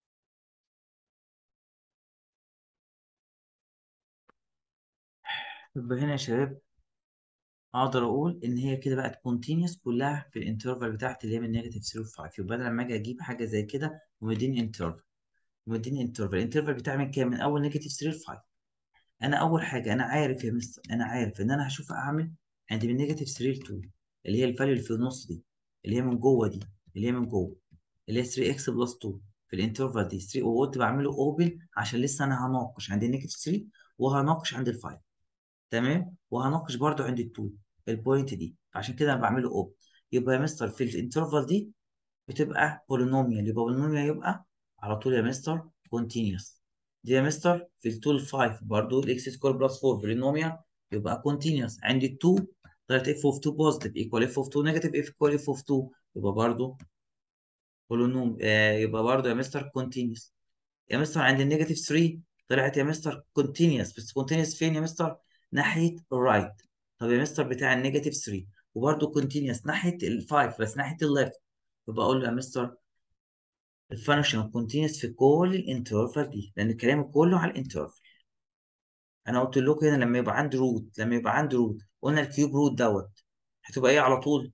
يبقى هنا يا شباب اقدر اقول ان هي كده بقت كونتينيوس كلها في الانترفال بتاعتي اللي هي من نيجاتيف 3 ل 5 يبقى انا لما اجي اجيب حاجه زي كده ومديني انترفال ومديني انترفال الانترفال بتاعي من كام من اول نيجاتيف 3 ل 5 انا اول حاجه انا عارف يا مستر انا عارف ان انا هشوف اعمل عند من نيجاتيف 3 ل 2 اللي هي الفاليو اللي في النص دي اللي هي من جوه دي اللي هي من جوه اللي هي 3 اكس بلس 2 في الانترفال دي 3 وقلت بعمله اوبن عشان لسه انا هناقش عند النيجاتيف 3 وهناقش عند ال 5 تمام وهناقش برضو عند ال 2 البوينت دي عشان كده انا بعمله اوبن يبقى يا مستر في الانترفال دي بتبقى بولينوميال يبقى بولينوميال يبقى على طول يا مستر كونتينيوس دي يا مستر في ال 2 ل 5 برضه الاكس سكوير بلس 4 بولينوميال يبقى كونتينيوس عند ال 2 طلعت اف اوف 2 بوزيتيف ايكوال اف اوف 2 نيجاتيف اف ايكوال اف اوف 2 يبقى برضه بولينوم آه يبقى برضه يا مستر كونتينيوس يا مستر عند النيجاتيف 3 طلعت يا مستر كونتينيوس بس كونتينيوس فين يا مستر ناحيه الرايت طب يا مستر بتاع النيجاتيف 3 وبرضه كونتينيوس ناحيه ال 5 بس ناحيه الليفت يبقى اقول له يا مستر الفانكشن كونتينوس في كل الانترفال دي لان الكلام كله على الانترفال انا قلت لكم هنا لما يبقى عندي روت لما يبقى عندي روت قلنا الكيوب روت دوت هتبقى ايه على طول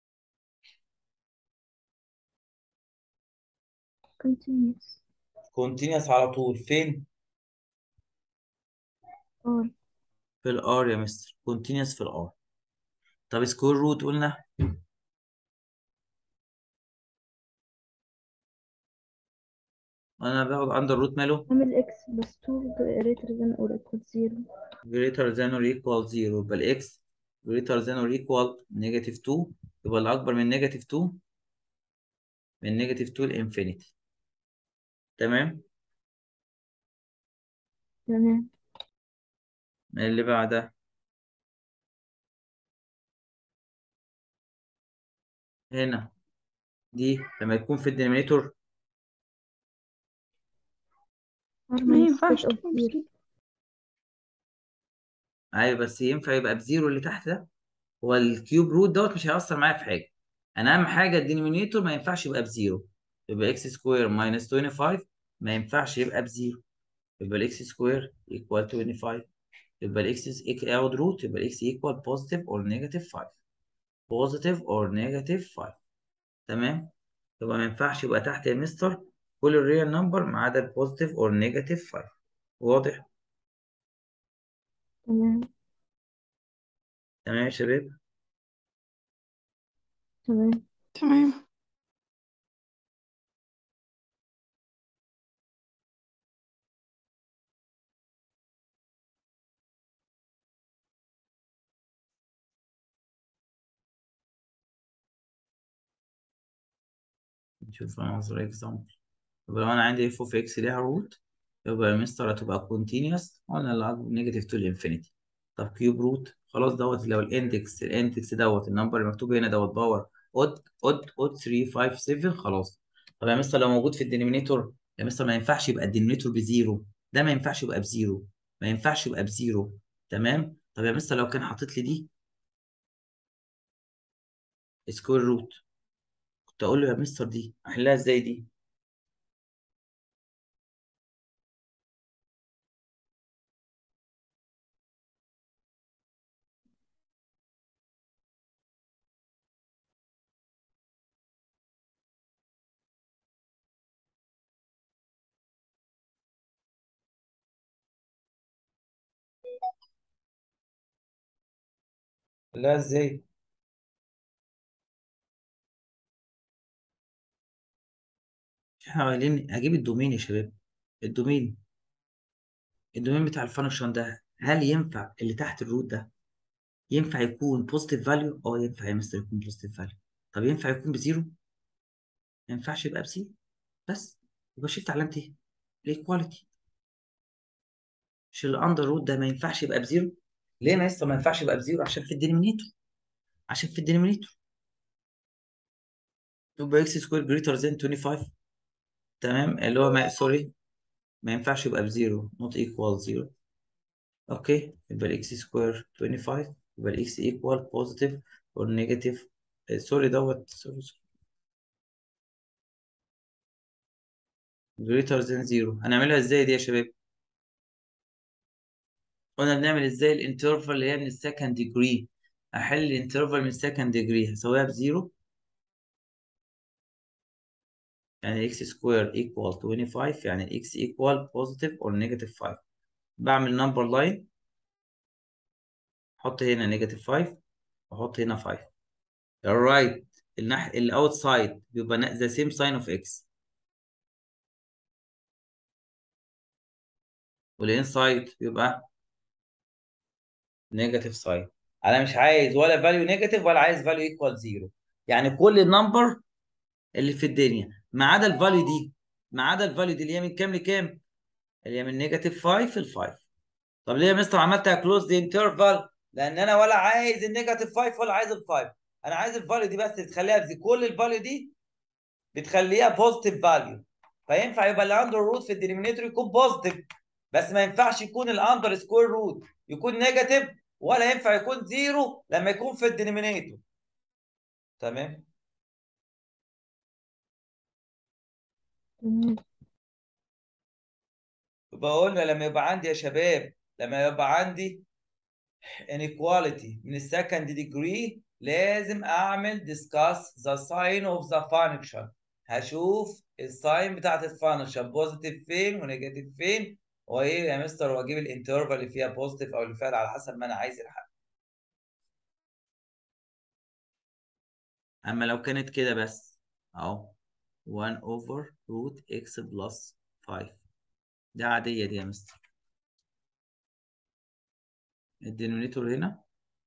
continuous كونتينوس على طول فين or في الار يا مستر كونتينوس في الار طب سكوير روت قلنا انا باخد اندر روت ماله عامل x plus 2 greater than or equal 0 greater than or equal 0 يبقى الاكس greater than or equal نيجاتيف 2 يبقى الاكبر من نيجاتيف 2 من نيجاتيف 2 لانفينيتي تمام تمام اللي بعدها هنا دي لما يكون في الدينومينيتور r ما minus ينفعش square of تكون 0 بزيرو ايوه بس ينفع يبقى بزيرو اللي تحت ده هو الكيوب روت دوت مش هيأثر معايا في حاجه انا اهم حاجه الدينومينيتور ما ينفعش يبقى بزيرو يبقى اكس سكوير ماينس 25 ما ينفعش يبقى بزيرو يبقى الاكس سكوير ايكوال 25 يبقى الاكس اوت روت يبقى الاكس ايكوال بوزيتيف اور نيجاتيف 5 بوزيتيف اور نيجاتيف 5 تمام يبقى ما ينفعش يبقى تحت يا مستر كل الريال نمبر ما عدا البوزيتيف اور نيجاتيف 5 واضح تمام تمام يا شباب تمام تمام نشوف another example يبقى لو انا عندي اف اوف اكس ليها روت يبقى يا مستر هتبقى كونتينيوس وانا اللي عايزه نيجاتيف تو الانفينيتي طب كيوب روت خلاص دوت لو الاندكس الاندكس دوت النمبر اللي مكتوب هنا دوت باور اود اود اود 3 5 7 خلاص طب يا مستر لو موجود في الدينومينيتور يا مستر ما ينفعش يبقى الدينومينيتور بزيرو ده ما ينفعش يبقى بزيرو ما ينفعش يبقى بزيرو تمام طب يا مستر لو كان حاطط لي دي سكوير روت كنت اقول له يا مستر دي احلها ازاي دي لا ازاي احنا قايلين اجيب الدومين يا شباب الدومين الدومين بتاع الفانكشن ده هل ينفع اللي تحت الروت ده ينفع يكون بوزيتيف فاليو اه ينفع يا مستر يكون بوزيتيف فاليو طب ينفع يكون بزيرو ما ينفعش يبقى بزيرو بس يبقى شلت علامة ايه الايكواليتي مش الاندر روت ده ما ينفعش يبقى بزيرو ليه ما يسطا ما ينفعش يبقى بزيرو عشان في الدينومينيتور عشان في الدينومينيتور يبقى اكس سكوير جريتر ذان 25 تمام اللي هو ما سوري ما ينفعش يبقى بزيرو نوت ايكوال زيرو اوكي يبقى الاكس سكوير 25 يبقى الاكس ايكوال بوزيتيف اور نيجاتيف سوري دوت سوري جريتر ذان زيرو هنعملها ازاي دي يا شباب قلنا بنعمل ازاي الانترفال اللي هي من السكند ديجري احل الانترفال من السكند ديجري هسويها بزيرو يعني اكس سكوير ايكوال 25 يعني الاكس ايكوال بوزيتيف اور نيجاتيف 5 بعمل نمبر لاين احط هنا نيجاتيف 5 واحط هنا 5 الرايت الناحيه الاوتسايد بيبقى ذا سيم ساين اوف اكس والانسايد بيبقى نيجاتيف ساين انا مش عايز ولا فاليو نيجاتيف ولا عايز فاليو ايكوال زيرو يعني كل النمبر اللي في الدنيا ما عدا الفاليو دي ما عدا الفاليو دي اللي هي من كام لكام اللي هي من نيجاتيف 5 ل 5 طب ليه يا مستر عملتها كلوز دي انترفال لان انا ولا عايز النيجاتيف 5 ولا عايز ال 5 انا عايز الفاليو دي بس تخليها بزي كل الفاليو دي بتخليها بوزيتيف فاليو فينفع يبقى الاندر روت في الدينومينيتور يكون بوزيتيف بس ما ينفعش يكون الاندر سكوير روت يكون نيجاتيف ولا ينفع يكون زيرو لما يكون في الدينومينيتور تمام تمام يبقى قلنا لما يبقى عندي يا شباب لما يبقى عندي inequality من السكند degree لازم اعمل discuss the sign of the function هشوف الساين بتاعت الفانكشن بوزيتيف فين ونيجاتيف فين وايه يا مستر واجيب الانترفال اللي فيها بوزيتيف او اللي فيها على حسب ما انا عايز الحل اما لو كانت كده بس اهو 1 over root x plus 5 دي عادية دي يا مستر الدينومينيتور هنا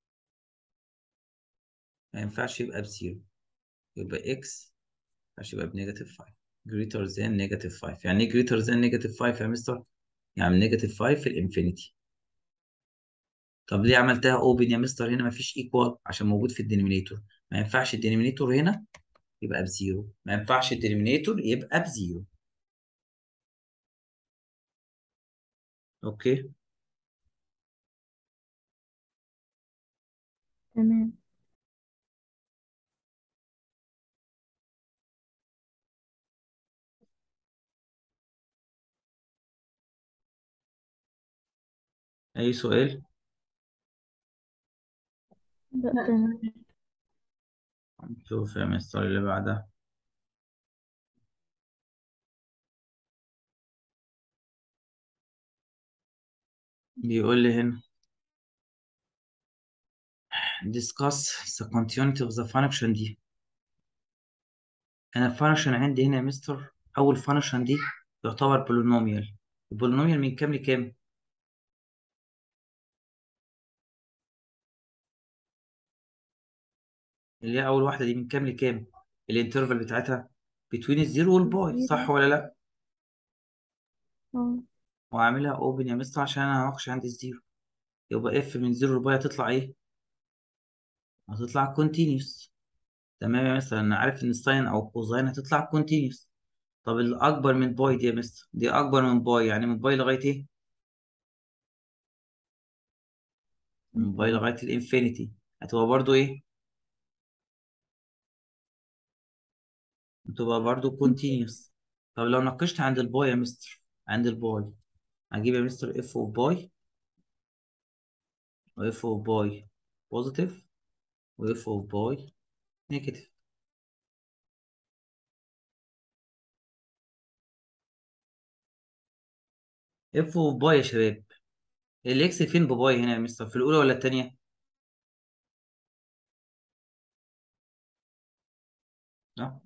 ما ينفعش يبقى بزيرو يبقى x ما ينفعش يبقى بنيجاتيف 5 greater than negative 5 يعني ايه greater than negative 5 يا مستر؟ يعني نيجاتيف 5 في الانفينيتي طب ليه عملتها اوبن يا مستر هنا ما فيش ايكوال عشان موجود في الدينومينيتور ما ينفعش الدينومينيتور هنا يبقى بزيرو ما ينفعش الدينومينيتور يبقى بزيرو اوكي تمام اي سؤال لا تمام نشوف يا مستر اللي بعدها بيقول لي هنا discuss the continuity of the function دي انا الفانكشن عندي هنا يا مستر اول فانكشن دي يعتبر بولينوميال البولينوميال من كام لكام اللي هي اول واحده دي من كام لكام الانترفال بتاعتها بين الزيرو والباي صح زيرو. ولا لا اه وعاملها اوبن يا مستر عشان انا هناقش عندي الزيرو يبقى اف من زيرو لباي هتطلع ايه هتطلع كونتينيوس تمام يا مستر انا عارف ان الساين او الكوزاين هتطلع كونتينيوس طب الاكبر من باي دي يا مستر دي اكبر من باي يعني من باي لغايه ايه من باي لغايه الانفينيتي هتبقى برضو ايه هتبقى برضو كونتينيوس طب لو ناقشت عند الباي يا مستر عند الباي هجيب يا مستر اف اوف باي واف اوف باي بوزيتيف واف اوف باي نيجاتيف اف اوف باي يا شباب الاكس فين بباي هنا يا مستر في الاولى ولا الثانيه اه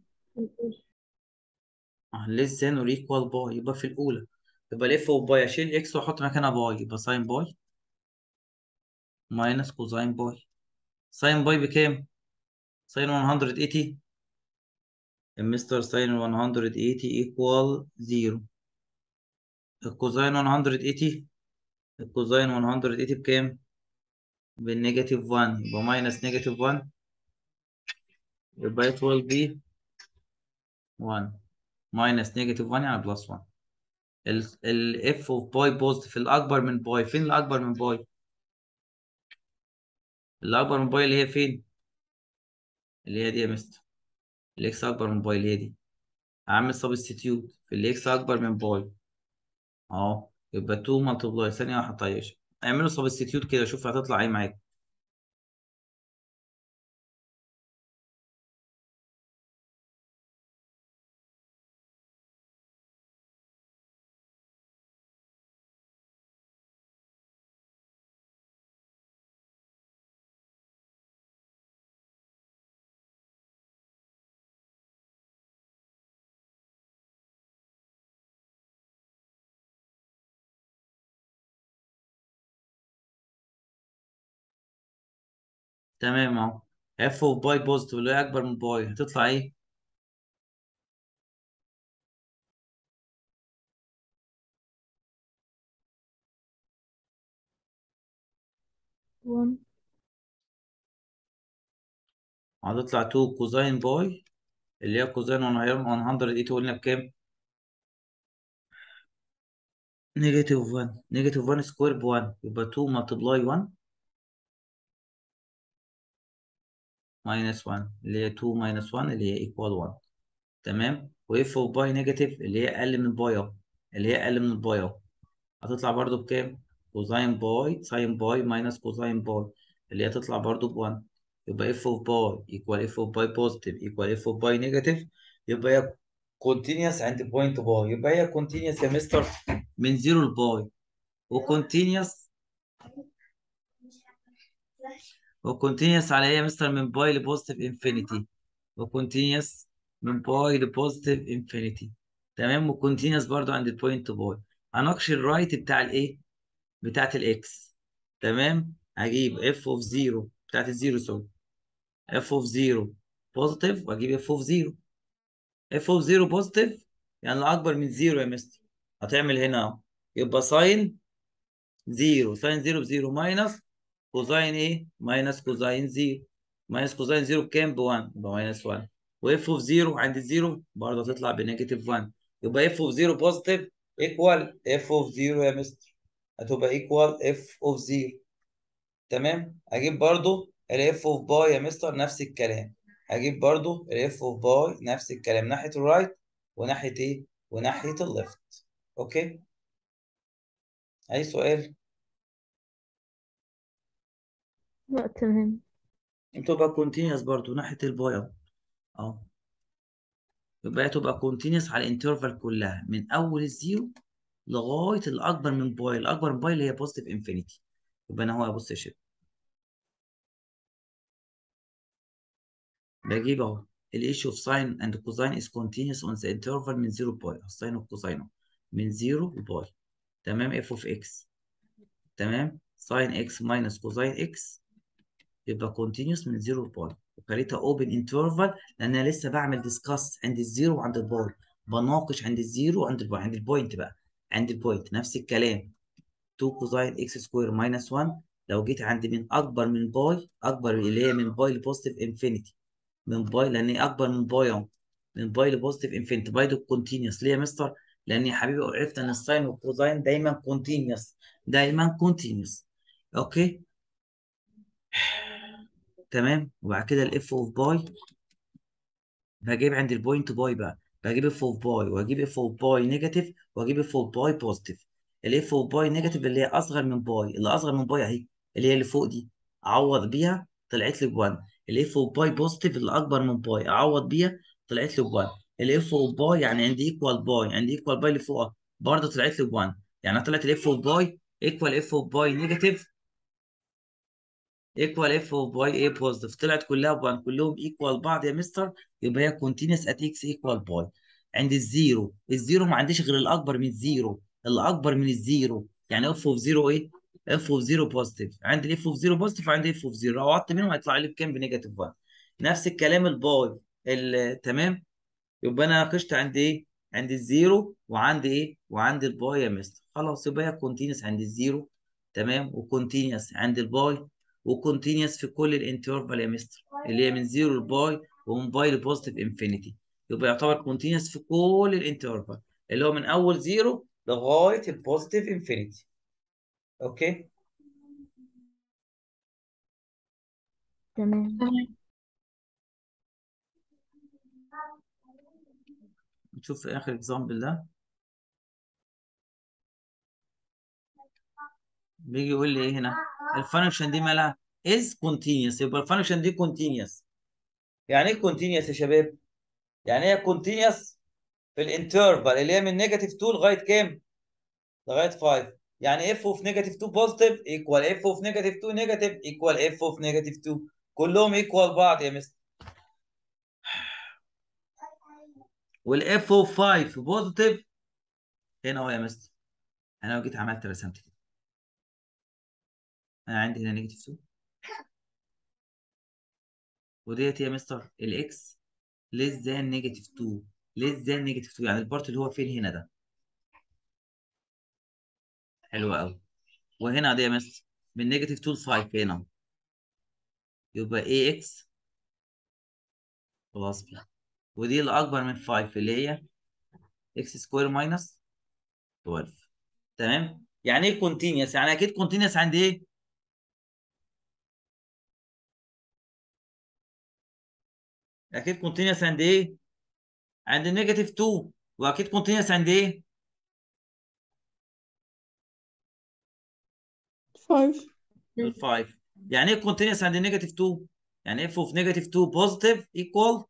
less than or equal باي يبقى في الاولى يبقى الاف اوف باي اشيل الاكس واحط مكانها باي يبقى ساين باي ماينس كوزاين باي ساين باي بكام ساين 180 يا مستر ساين 180 equal 0 الكوزاين 180 الكوزاين 180 بكام بالنيجاتيف 1 يبقى ماينس نيجاتيف 1 يبقى it will be 1 minus negative 1 يعني بلس 1 ال ال f of باي بوزيتيف الأكبر من باي فين الأكبر من باي؟ الأكبر من باي اللي هي فين؟ اللي هي دي يا مستر الإكس أكبر من باي اللي هي دي أعمل سبستيتيوت في الإكس أكبر من باي أهو يبقى 2 ملتبلاي ثانية واحدة طيب اعملوا سبستيتيوت كده شوف هتطلع إيه معاك تمام أهو f of باي بوزيتيف اللي هي أكبر من باي هتطلع إيه؟ one هتطلع 2 كوزين باي اللي هي كوزين 100 دي تقول لنا بكام؟ نيجاتيف 1 نيجاتيف 1 سكوير ب 1 يبقى 2 ملتبلاي 1 ماينس 1 اللي هي 2 ماينس 1 اللي هي ايكوال 1 تمام واف اوف باي نيجاتيف اللي هي اقل من باي اهو اللي هي اقل من الباي اهو هتطلع برضو بكام؟ كوزين باي ساين باي ماينس كوزين باي اللي هي تطلع برضو ب 1 يبقى اف اوف باي ايكوال اف اوف باي بوزيتيف ايكوال اف اوف باي نيجاتيف يبقى هي كونتينيوس عند بوينت باي يبقى هي كونتينيوس يا مستر من 0 لباي وكونتينيوس وكونتينيوس على ايه يا مستر من باي لبوزيتيف انفينيتي وكونتينيوس من باي لبوزيتيف انفينيتي تمام وكونتينيوس برضو عند البوينت باي هنقش الرايت بتاع الايه بتاعت الاكس تمام هجيب اف اوف 0 بتاعت الزيرو سوري اف اوف 0 بوزيتيف واجيب اف اوف 0 اف اوف 0 بوزيتيف يعني الاكبر من 0 يا مستر هتعمل هنا اهو يبقى ساين 0 ساين 0 ب 0 ماينس كوزين ايه ماينس كوزين 0 ماينس كوزين 0 بكام ب 1 يبقى ماينس 1 واف اوف 0 عند الزيرو برضه هتطلع بنيجاتيف 1 يبقى اف اوف 0 بوزيتيف ايكوال اف اوف 0 يا مستر هتبقى ايكوال اف اوف 0 تمام اجيب برضه الاف اوف باي يا مستر نفس الكلام هجيب برضه الاف اوف باي نفس الكلام ناحيه الرايت وناحيه ايه وناحيه الليفت اوكي اي سؤال لا تمام تبقى كونتينيوس برضه ناحيه الباي اهو اهو يبقى هي تبقى كونتينيوس على الانترفال كلها من اول الزيرو لغايه الاكبر من باي الاكبر من باي اللي هي بوزيتيف انفينيتي يبقى انا هو بص يا شباب بجيب اهو الايش اوف ساين اند كوزاين از كونتينيوس اون ذا انترفال من 0 باي الساين والكوزاين من 0 لباي تمام اف اوف اكس تمام ساين اكس ماينس كوزاين اكس يبقى كونتينيوس من 0 لباي وخليتها اوبن انترفال لان انا لسه بعمل ديسكاس عند الزيرو وعند الباي بناقش عند الزيرو وعند الباي عند البوينت بقى عند البوينت نفس الكلام 2 كوزاين اكس سكوير ماينس 1 لو جيت عند من اكبر من باي اكبر اللي هي من باي لبوزيتيف انفينيتي من باي لان هي اكبر من باي اهو من باي لبوزيتيف انفينيتي باي دو كونتينيوس ليه يا مستر؟ لان يا حبيبي عرفت ان الساين والكوزاين دايما كونتينيوس دايما كونتينيوس اوكي تمام وبعد كده الاف اوف باي بجيب عند البوينت باي بقى بجيب اف اوف باي واجيب اف اوف باي نيجاتيف واجيب اف اوف باي بوزيتيف الاف اوف باي نيجاتيف اللي هي اصغر من باي اللي اصغر من باي اهي اللي هي اللي فوق دي اعوض بيها طلعت لي ب 1 الاف اوف باي بوزيتيف اللي اكبر من باي اعوض بيها طلعت لي ب 1 الاف اوف باي يعني عندي ايكوال باي عندي ايكوال باي اللي فوقها برضه طلعت لي ب 1 يعني طلعت الاف اوف باي ايكوال اف اوف باي نيجاتيف ايكوال اف اوف باي ايه بوزيتيف طلعت كلها ب 1 كلهم ايكوال بعض يا مستر يبقى هي كونتينوس ات اكس ايكوال باي عند الزيرو الزيرو ما عنديش غير الاكبر من الزيرو الاكبر من الزيرو يعني اف اوف زيرو ايه اف اوف زيرو بوزيتيف عندي الاف اوف زيرو بوزيتيف وعندي اف اوف زيرو لو عوضت منهم هيطلع لي بكام بنيجاتيف 1 نفس الكلام الباي ال- تمام يبقى انا ناقشت عند ايه عند الزيرو وعند ايه وعند الباي يا مستر خلاص يبقى هي كونتينوس عند الزيرو تمام وكونتينوس عند الباي وكونتينوس في كل الانترفال يا مستر اللي هي من 0 لباي وموبايل بوزيتيف انفينيتي يبقى يعتبر كونتينوس في كل الانترفال اللي هو من اول زيرو لغايه البوزيتيف انفينيتي اوكي تمام نشوف في اخر اكزامبل ده بيجي يقول لي ايه هنا الفانكشن دي مالها از كونتينوس يبقى الفانكشن دي كونتينوس يعني ايه كونتينوس يا شباب يعني هي كونتينوس في الانترفال اللي هي من نيجاتيف 2 لغايه كام لغايه 5 يعني اف اوف نيجاتيف 2 بوزيتيف ايكوال اف اوف نيجاتيف 2 نيجاتيف ايكوال اف اوف نيجاتيف 2 كلهم ايكوال بعض يا مستر والاف اوف 5 بوزيتيف هنا اهو يا مستر انا لو جيت عملت رسمت كده انا عندي هنا نيجاتيف 2 وديت يا مستر الاكس ليس ذان نيجاتيف 2 ليس ذان نيجاتيف 2 يعني البارت اللي هو فين هنا ده حلو قوي وهنا دي يا مستر من نيجاتيف 2 ل 5 هنا يبقى اي اكس بلس بي ودي اللي اكبر من 5 اللي هي اكس سكوير ماينس 12 تمام يعني ايه كونتينوس يعني اكيد كونتينوس عند ايه اكيد كونتينوس عند ايه عند نيجاتيف 2 واكيد كونتينوس عند ايه five ال 5 يعني ايه كونتينوس عند نيجاتيف 2 يعني اف اوف نيجاتيف 2 بوزيتيف ايكوال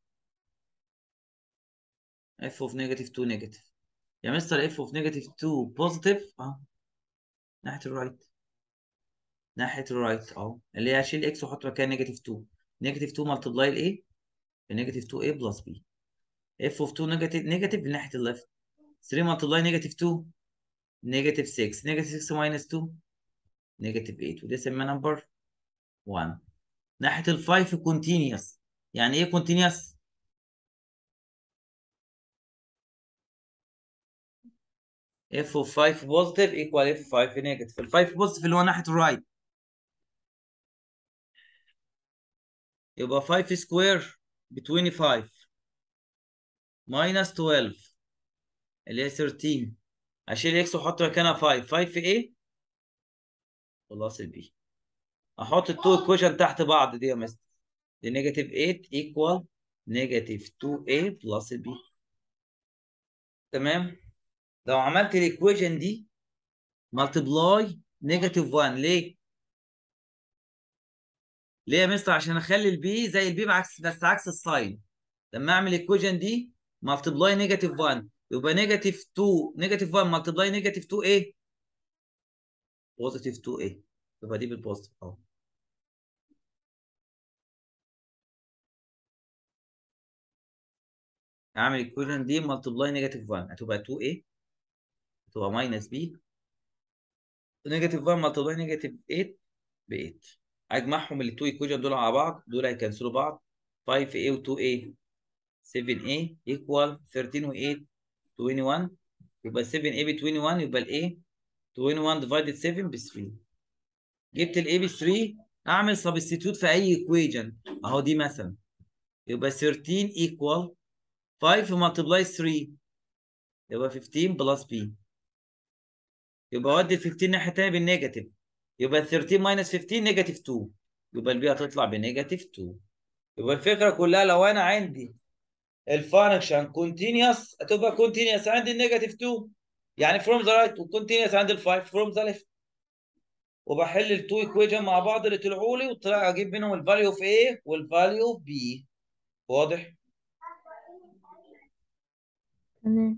اف اوف نيجاتيف 2 نيجاتيف يا مستر اف اوف نيجاتيف 2 بوزيتيف اه ناحيه الرايت ناحيه الرايت اهو اللي هي هشيل اكس واحط مكان نيجاتيف 2 نيجاتيف 2 ملتبلاي الايه بنيجاتيف 2 a بلس b اف اوف 2 نيجاتيف نيجاتيف ناحيه الليفت 3 ملتبلاي نيجاتيف 2 نيجاتيف 6 نيجاتيف 6 ماينس 2 نيجاتيف 8 وده سماه نمبر 1 ناحيه ال 5 كونتينيوس يعني ايه كونتينيوس اف اوف 5 بوزيتيف ايكوال اف 5 نيجاتيف ال 5 بوزيتيف اللي هو ناحيه الرايت يبقى 5 سكوير ب 25 ماينس 12 اللي هي 13 اشيل اكس واحط مكانها 5 5 في ايه خلاص البي احط التو ايكويشن تحت بعض دي يا مستر دي نيجاتيف 8 ايكوال نيجاتيف 2a بلس البي تمام لو عملت الايكويشن دي ملتبلاي نيجاتيف 1 ليه؟ ليه يا مستر عشان اخلي البي زي البي بعكس بس عكس الساين لما اعمل الايكويشن دي ملتبلاي نيجاتيف 1 يبقى نيجاتيف 2 نيجاتيف 1 ملتبلاي نيجاتيف 2 ايه؟ بوزيتيف 2 ايه؟ يبقى دي بالبوزيتيف اهو اعمل الايكويشن دي ملتبلاي نيجاتيف 1 هتبقى 2 ايه؟ هتبقى ماينس بي نيجاتيف 1 ملتبلاي نيجاتيف 8 ب 8 اجمعهم التو ايكويشن دول على بعض دول هيكنسلوا بعض 5a و 2a 7a equal 13 و 8 21 يبقى 7a ب 21 يبقى الايه 21 divided 7 ب 3 جبت الايه ب 3 اعمل سبستيتيوت في اي ايكويشن اهو دي مثلا يبقى 13 equal 5 multiply 3 يبقى 15 بلس b يبقى اودي ال 15 الناحيه الثانيه بالنيجاتيف يبقى 13 ماينس 15 نيجاتيف 2 يبقى البي هتطلع بنيجاتيف 2 يبقى الفكره كلها لو انا عندي الفانكشن كونتينيوس هتبقى كونتينيوس عندي النيجاتيف 2 يعني فروم ذا رايت وكونتينيوس عندي ال 5 فروم ذا ليفت وبحل التو ايكويشن مع بعض اللي طلعوا لي وطلع اجيب منهم الفاليو اوف A والفاليو اوف B واضح؟ تمام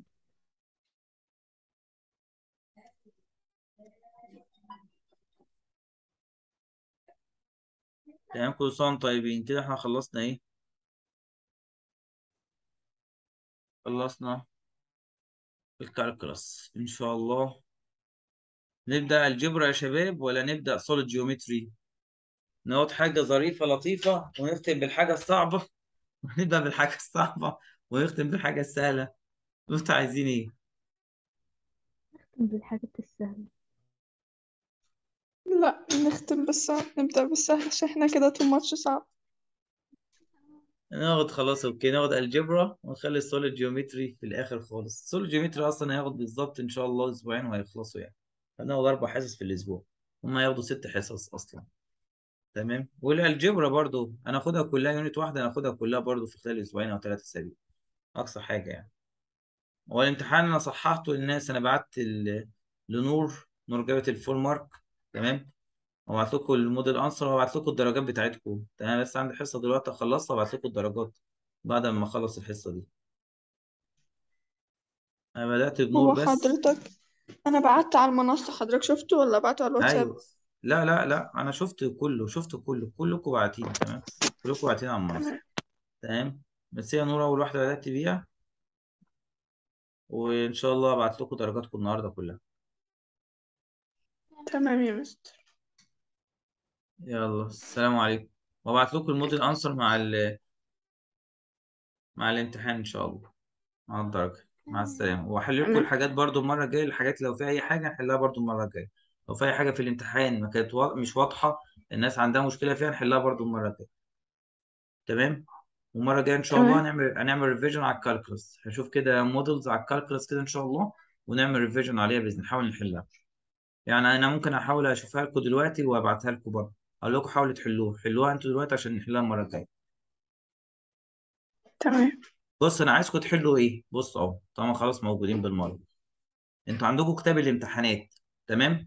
تمام كل سنه وانتم طيبين كده احنا خلصنا ايه؟ خلصنا الكالكولس ان شاء الله نبدأ الجبر يا شباب ولا نبدأ سوليد جيومتري نقعد حاجة ظريفة لطيفة ونختم بالحاجة الصعبة ونبدأ بالحاجة الصعبة ونختم بالحاجة السهلة انتوا عايزين ايه؟ نختم بالحاجات السهلة لا نختم بالصعب نبدأ بالسهل عشان احنا كده تو ماتش صعب ناخد خلاص اوكي ناخد الجبرا ونخلي السوليد جيومتري في الاخر خالص السوليد جيومتري اصلا هياخد بالظبط ان شاء الله اسبوعين وهيخلصوا يعني هناخد اربع حصص في الاسبوع هم هياخدوا ست حصص اصلا تمام والالجبرا برضو هناخدها كلها يونت واحده هناخدها كلها برضو في خلال اسبوعين او ثلاثة اسابيع اقصى حاجه يعني هو الامتحان انا صححته للناس انا بعت ال- لنور نور جابت الفول مارك تمام وابعت لكم الموديل انسر وابعت لكم الدرجات بتاعتكم تمام بس عندي حصه دلوقتي اخلصها وابعت لكم الدرجات بعد ما اخلص الحصه دي انا بدات بنور هو بس حضرتك انا بعت على المنصة حضرتك شفته ولا بعته على الواتساب ايوه لا لا لا انا شفت كله شفت كله كلكم باعتين تمام كلكم باعتين على المنصه تمام تمام بس هي نور اول واحده بدات بيها وان شاء الله ابعت لكم درجاتكم النهارده كلها تمام يا مستر يلا السلام عليكم وابعت لكم الموديل انسر مع ال مع الامتحان ان شاء الله مع الدرجه مع السلامه واحل لكم تمام الحاجات برضو المره الجايه الحاجات لو في اي حاجه نحلها برضو المره الجايه لو في اي حاجه في الامتحان ما كانت وا- مش واضحه الناس عندها مشكله فيها نحلها برضو المره الجايه تمام والمره الجايه ان شاء الله تمام هنعمل هنعمل ريفيجن على الكالكولس هنشوف كده مودلز على الكالكولس كده ان شاء الله ونعمل ريفيجن عليها باذن نحاول نحلها يعني انا ممكن احاول اشوفها لكم دلوقتي وابعتها لكم برضه اقول لكم حاولوا تحلوها حلوها انتوا دلوقتي عشان نحلها المره الجايه تمام بص انا عايزكم تحلوا ايه بص اهو طالما خلاص موجودين بالمره انتوا عندكم كتاب الامتحانات تمام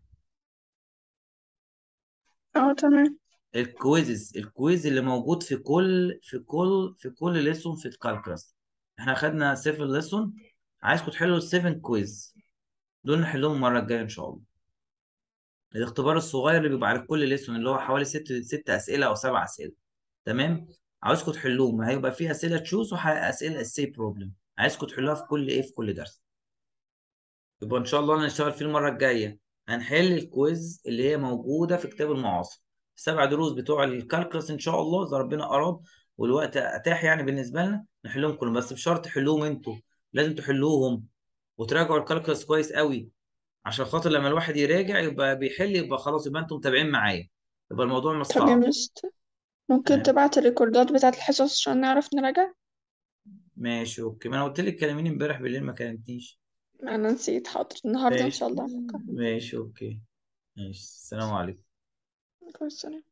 اه تمام الكويزز الكويز اللي موجود في كل في كل في كل ليسون في الكالكلاس احنا خدنا 7 ليسون عايزكم تحلوا ال7 كويز دول نحلهم المره الجايه ان شاء الله الاختبار الصغير اللي بيبقى على كل ليسون اللي هو حوالي ست ست اسئله او سبع اسئله تمام عاوزكم تحلوهم هيبقى فيه اسئله تشوز واسئله اسي بروبلم عايزكم تحلوها في كل ايه في كل درس يبقى ان شاء الله هنشتغل فيه المره الجايه هنحل الكويز اللي هي موجوده في كتاب المعاصر السبع دروس بتوع الكالكولس ان شاء الله اذا ربنا اراد والوقت اتاح يعني بالنسبه لنا نحلهم كلهم بس بشرط تحلوهم انتوا لازم تحلوهم وتراجعوا الكالكولس كويس قوي عشان خاطر لما الواحد يراجع يبقى بيحل يبقى خلاص يبقى انتم متابعين معايا يبقى الموضوع مش طب يا صعب مستر ممكن تمام تبعت الريكوردات بتاعت الحصص عشان نعرف نراجع ماشي اوكي ما انا قلت لك كلميني امبارح بالليل ما كلمتنيش انا نسيت حاضر النهارده ان ماشي شاء الله هفكر ماشي اوكي ماشي السلام عليكم كويس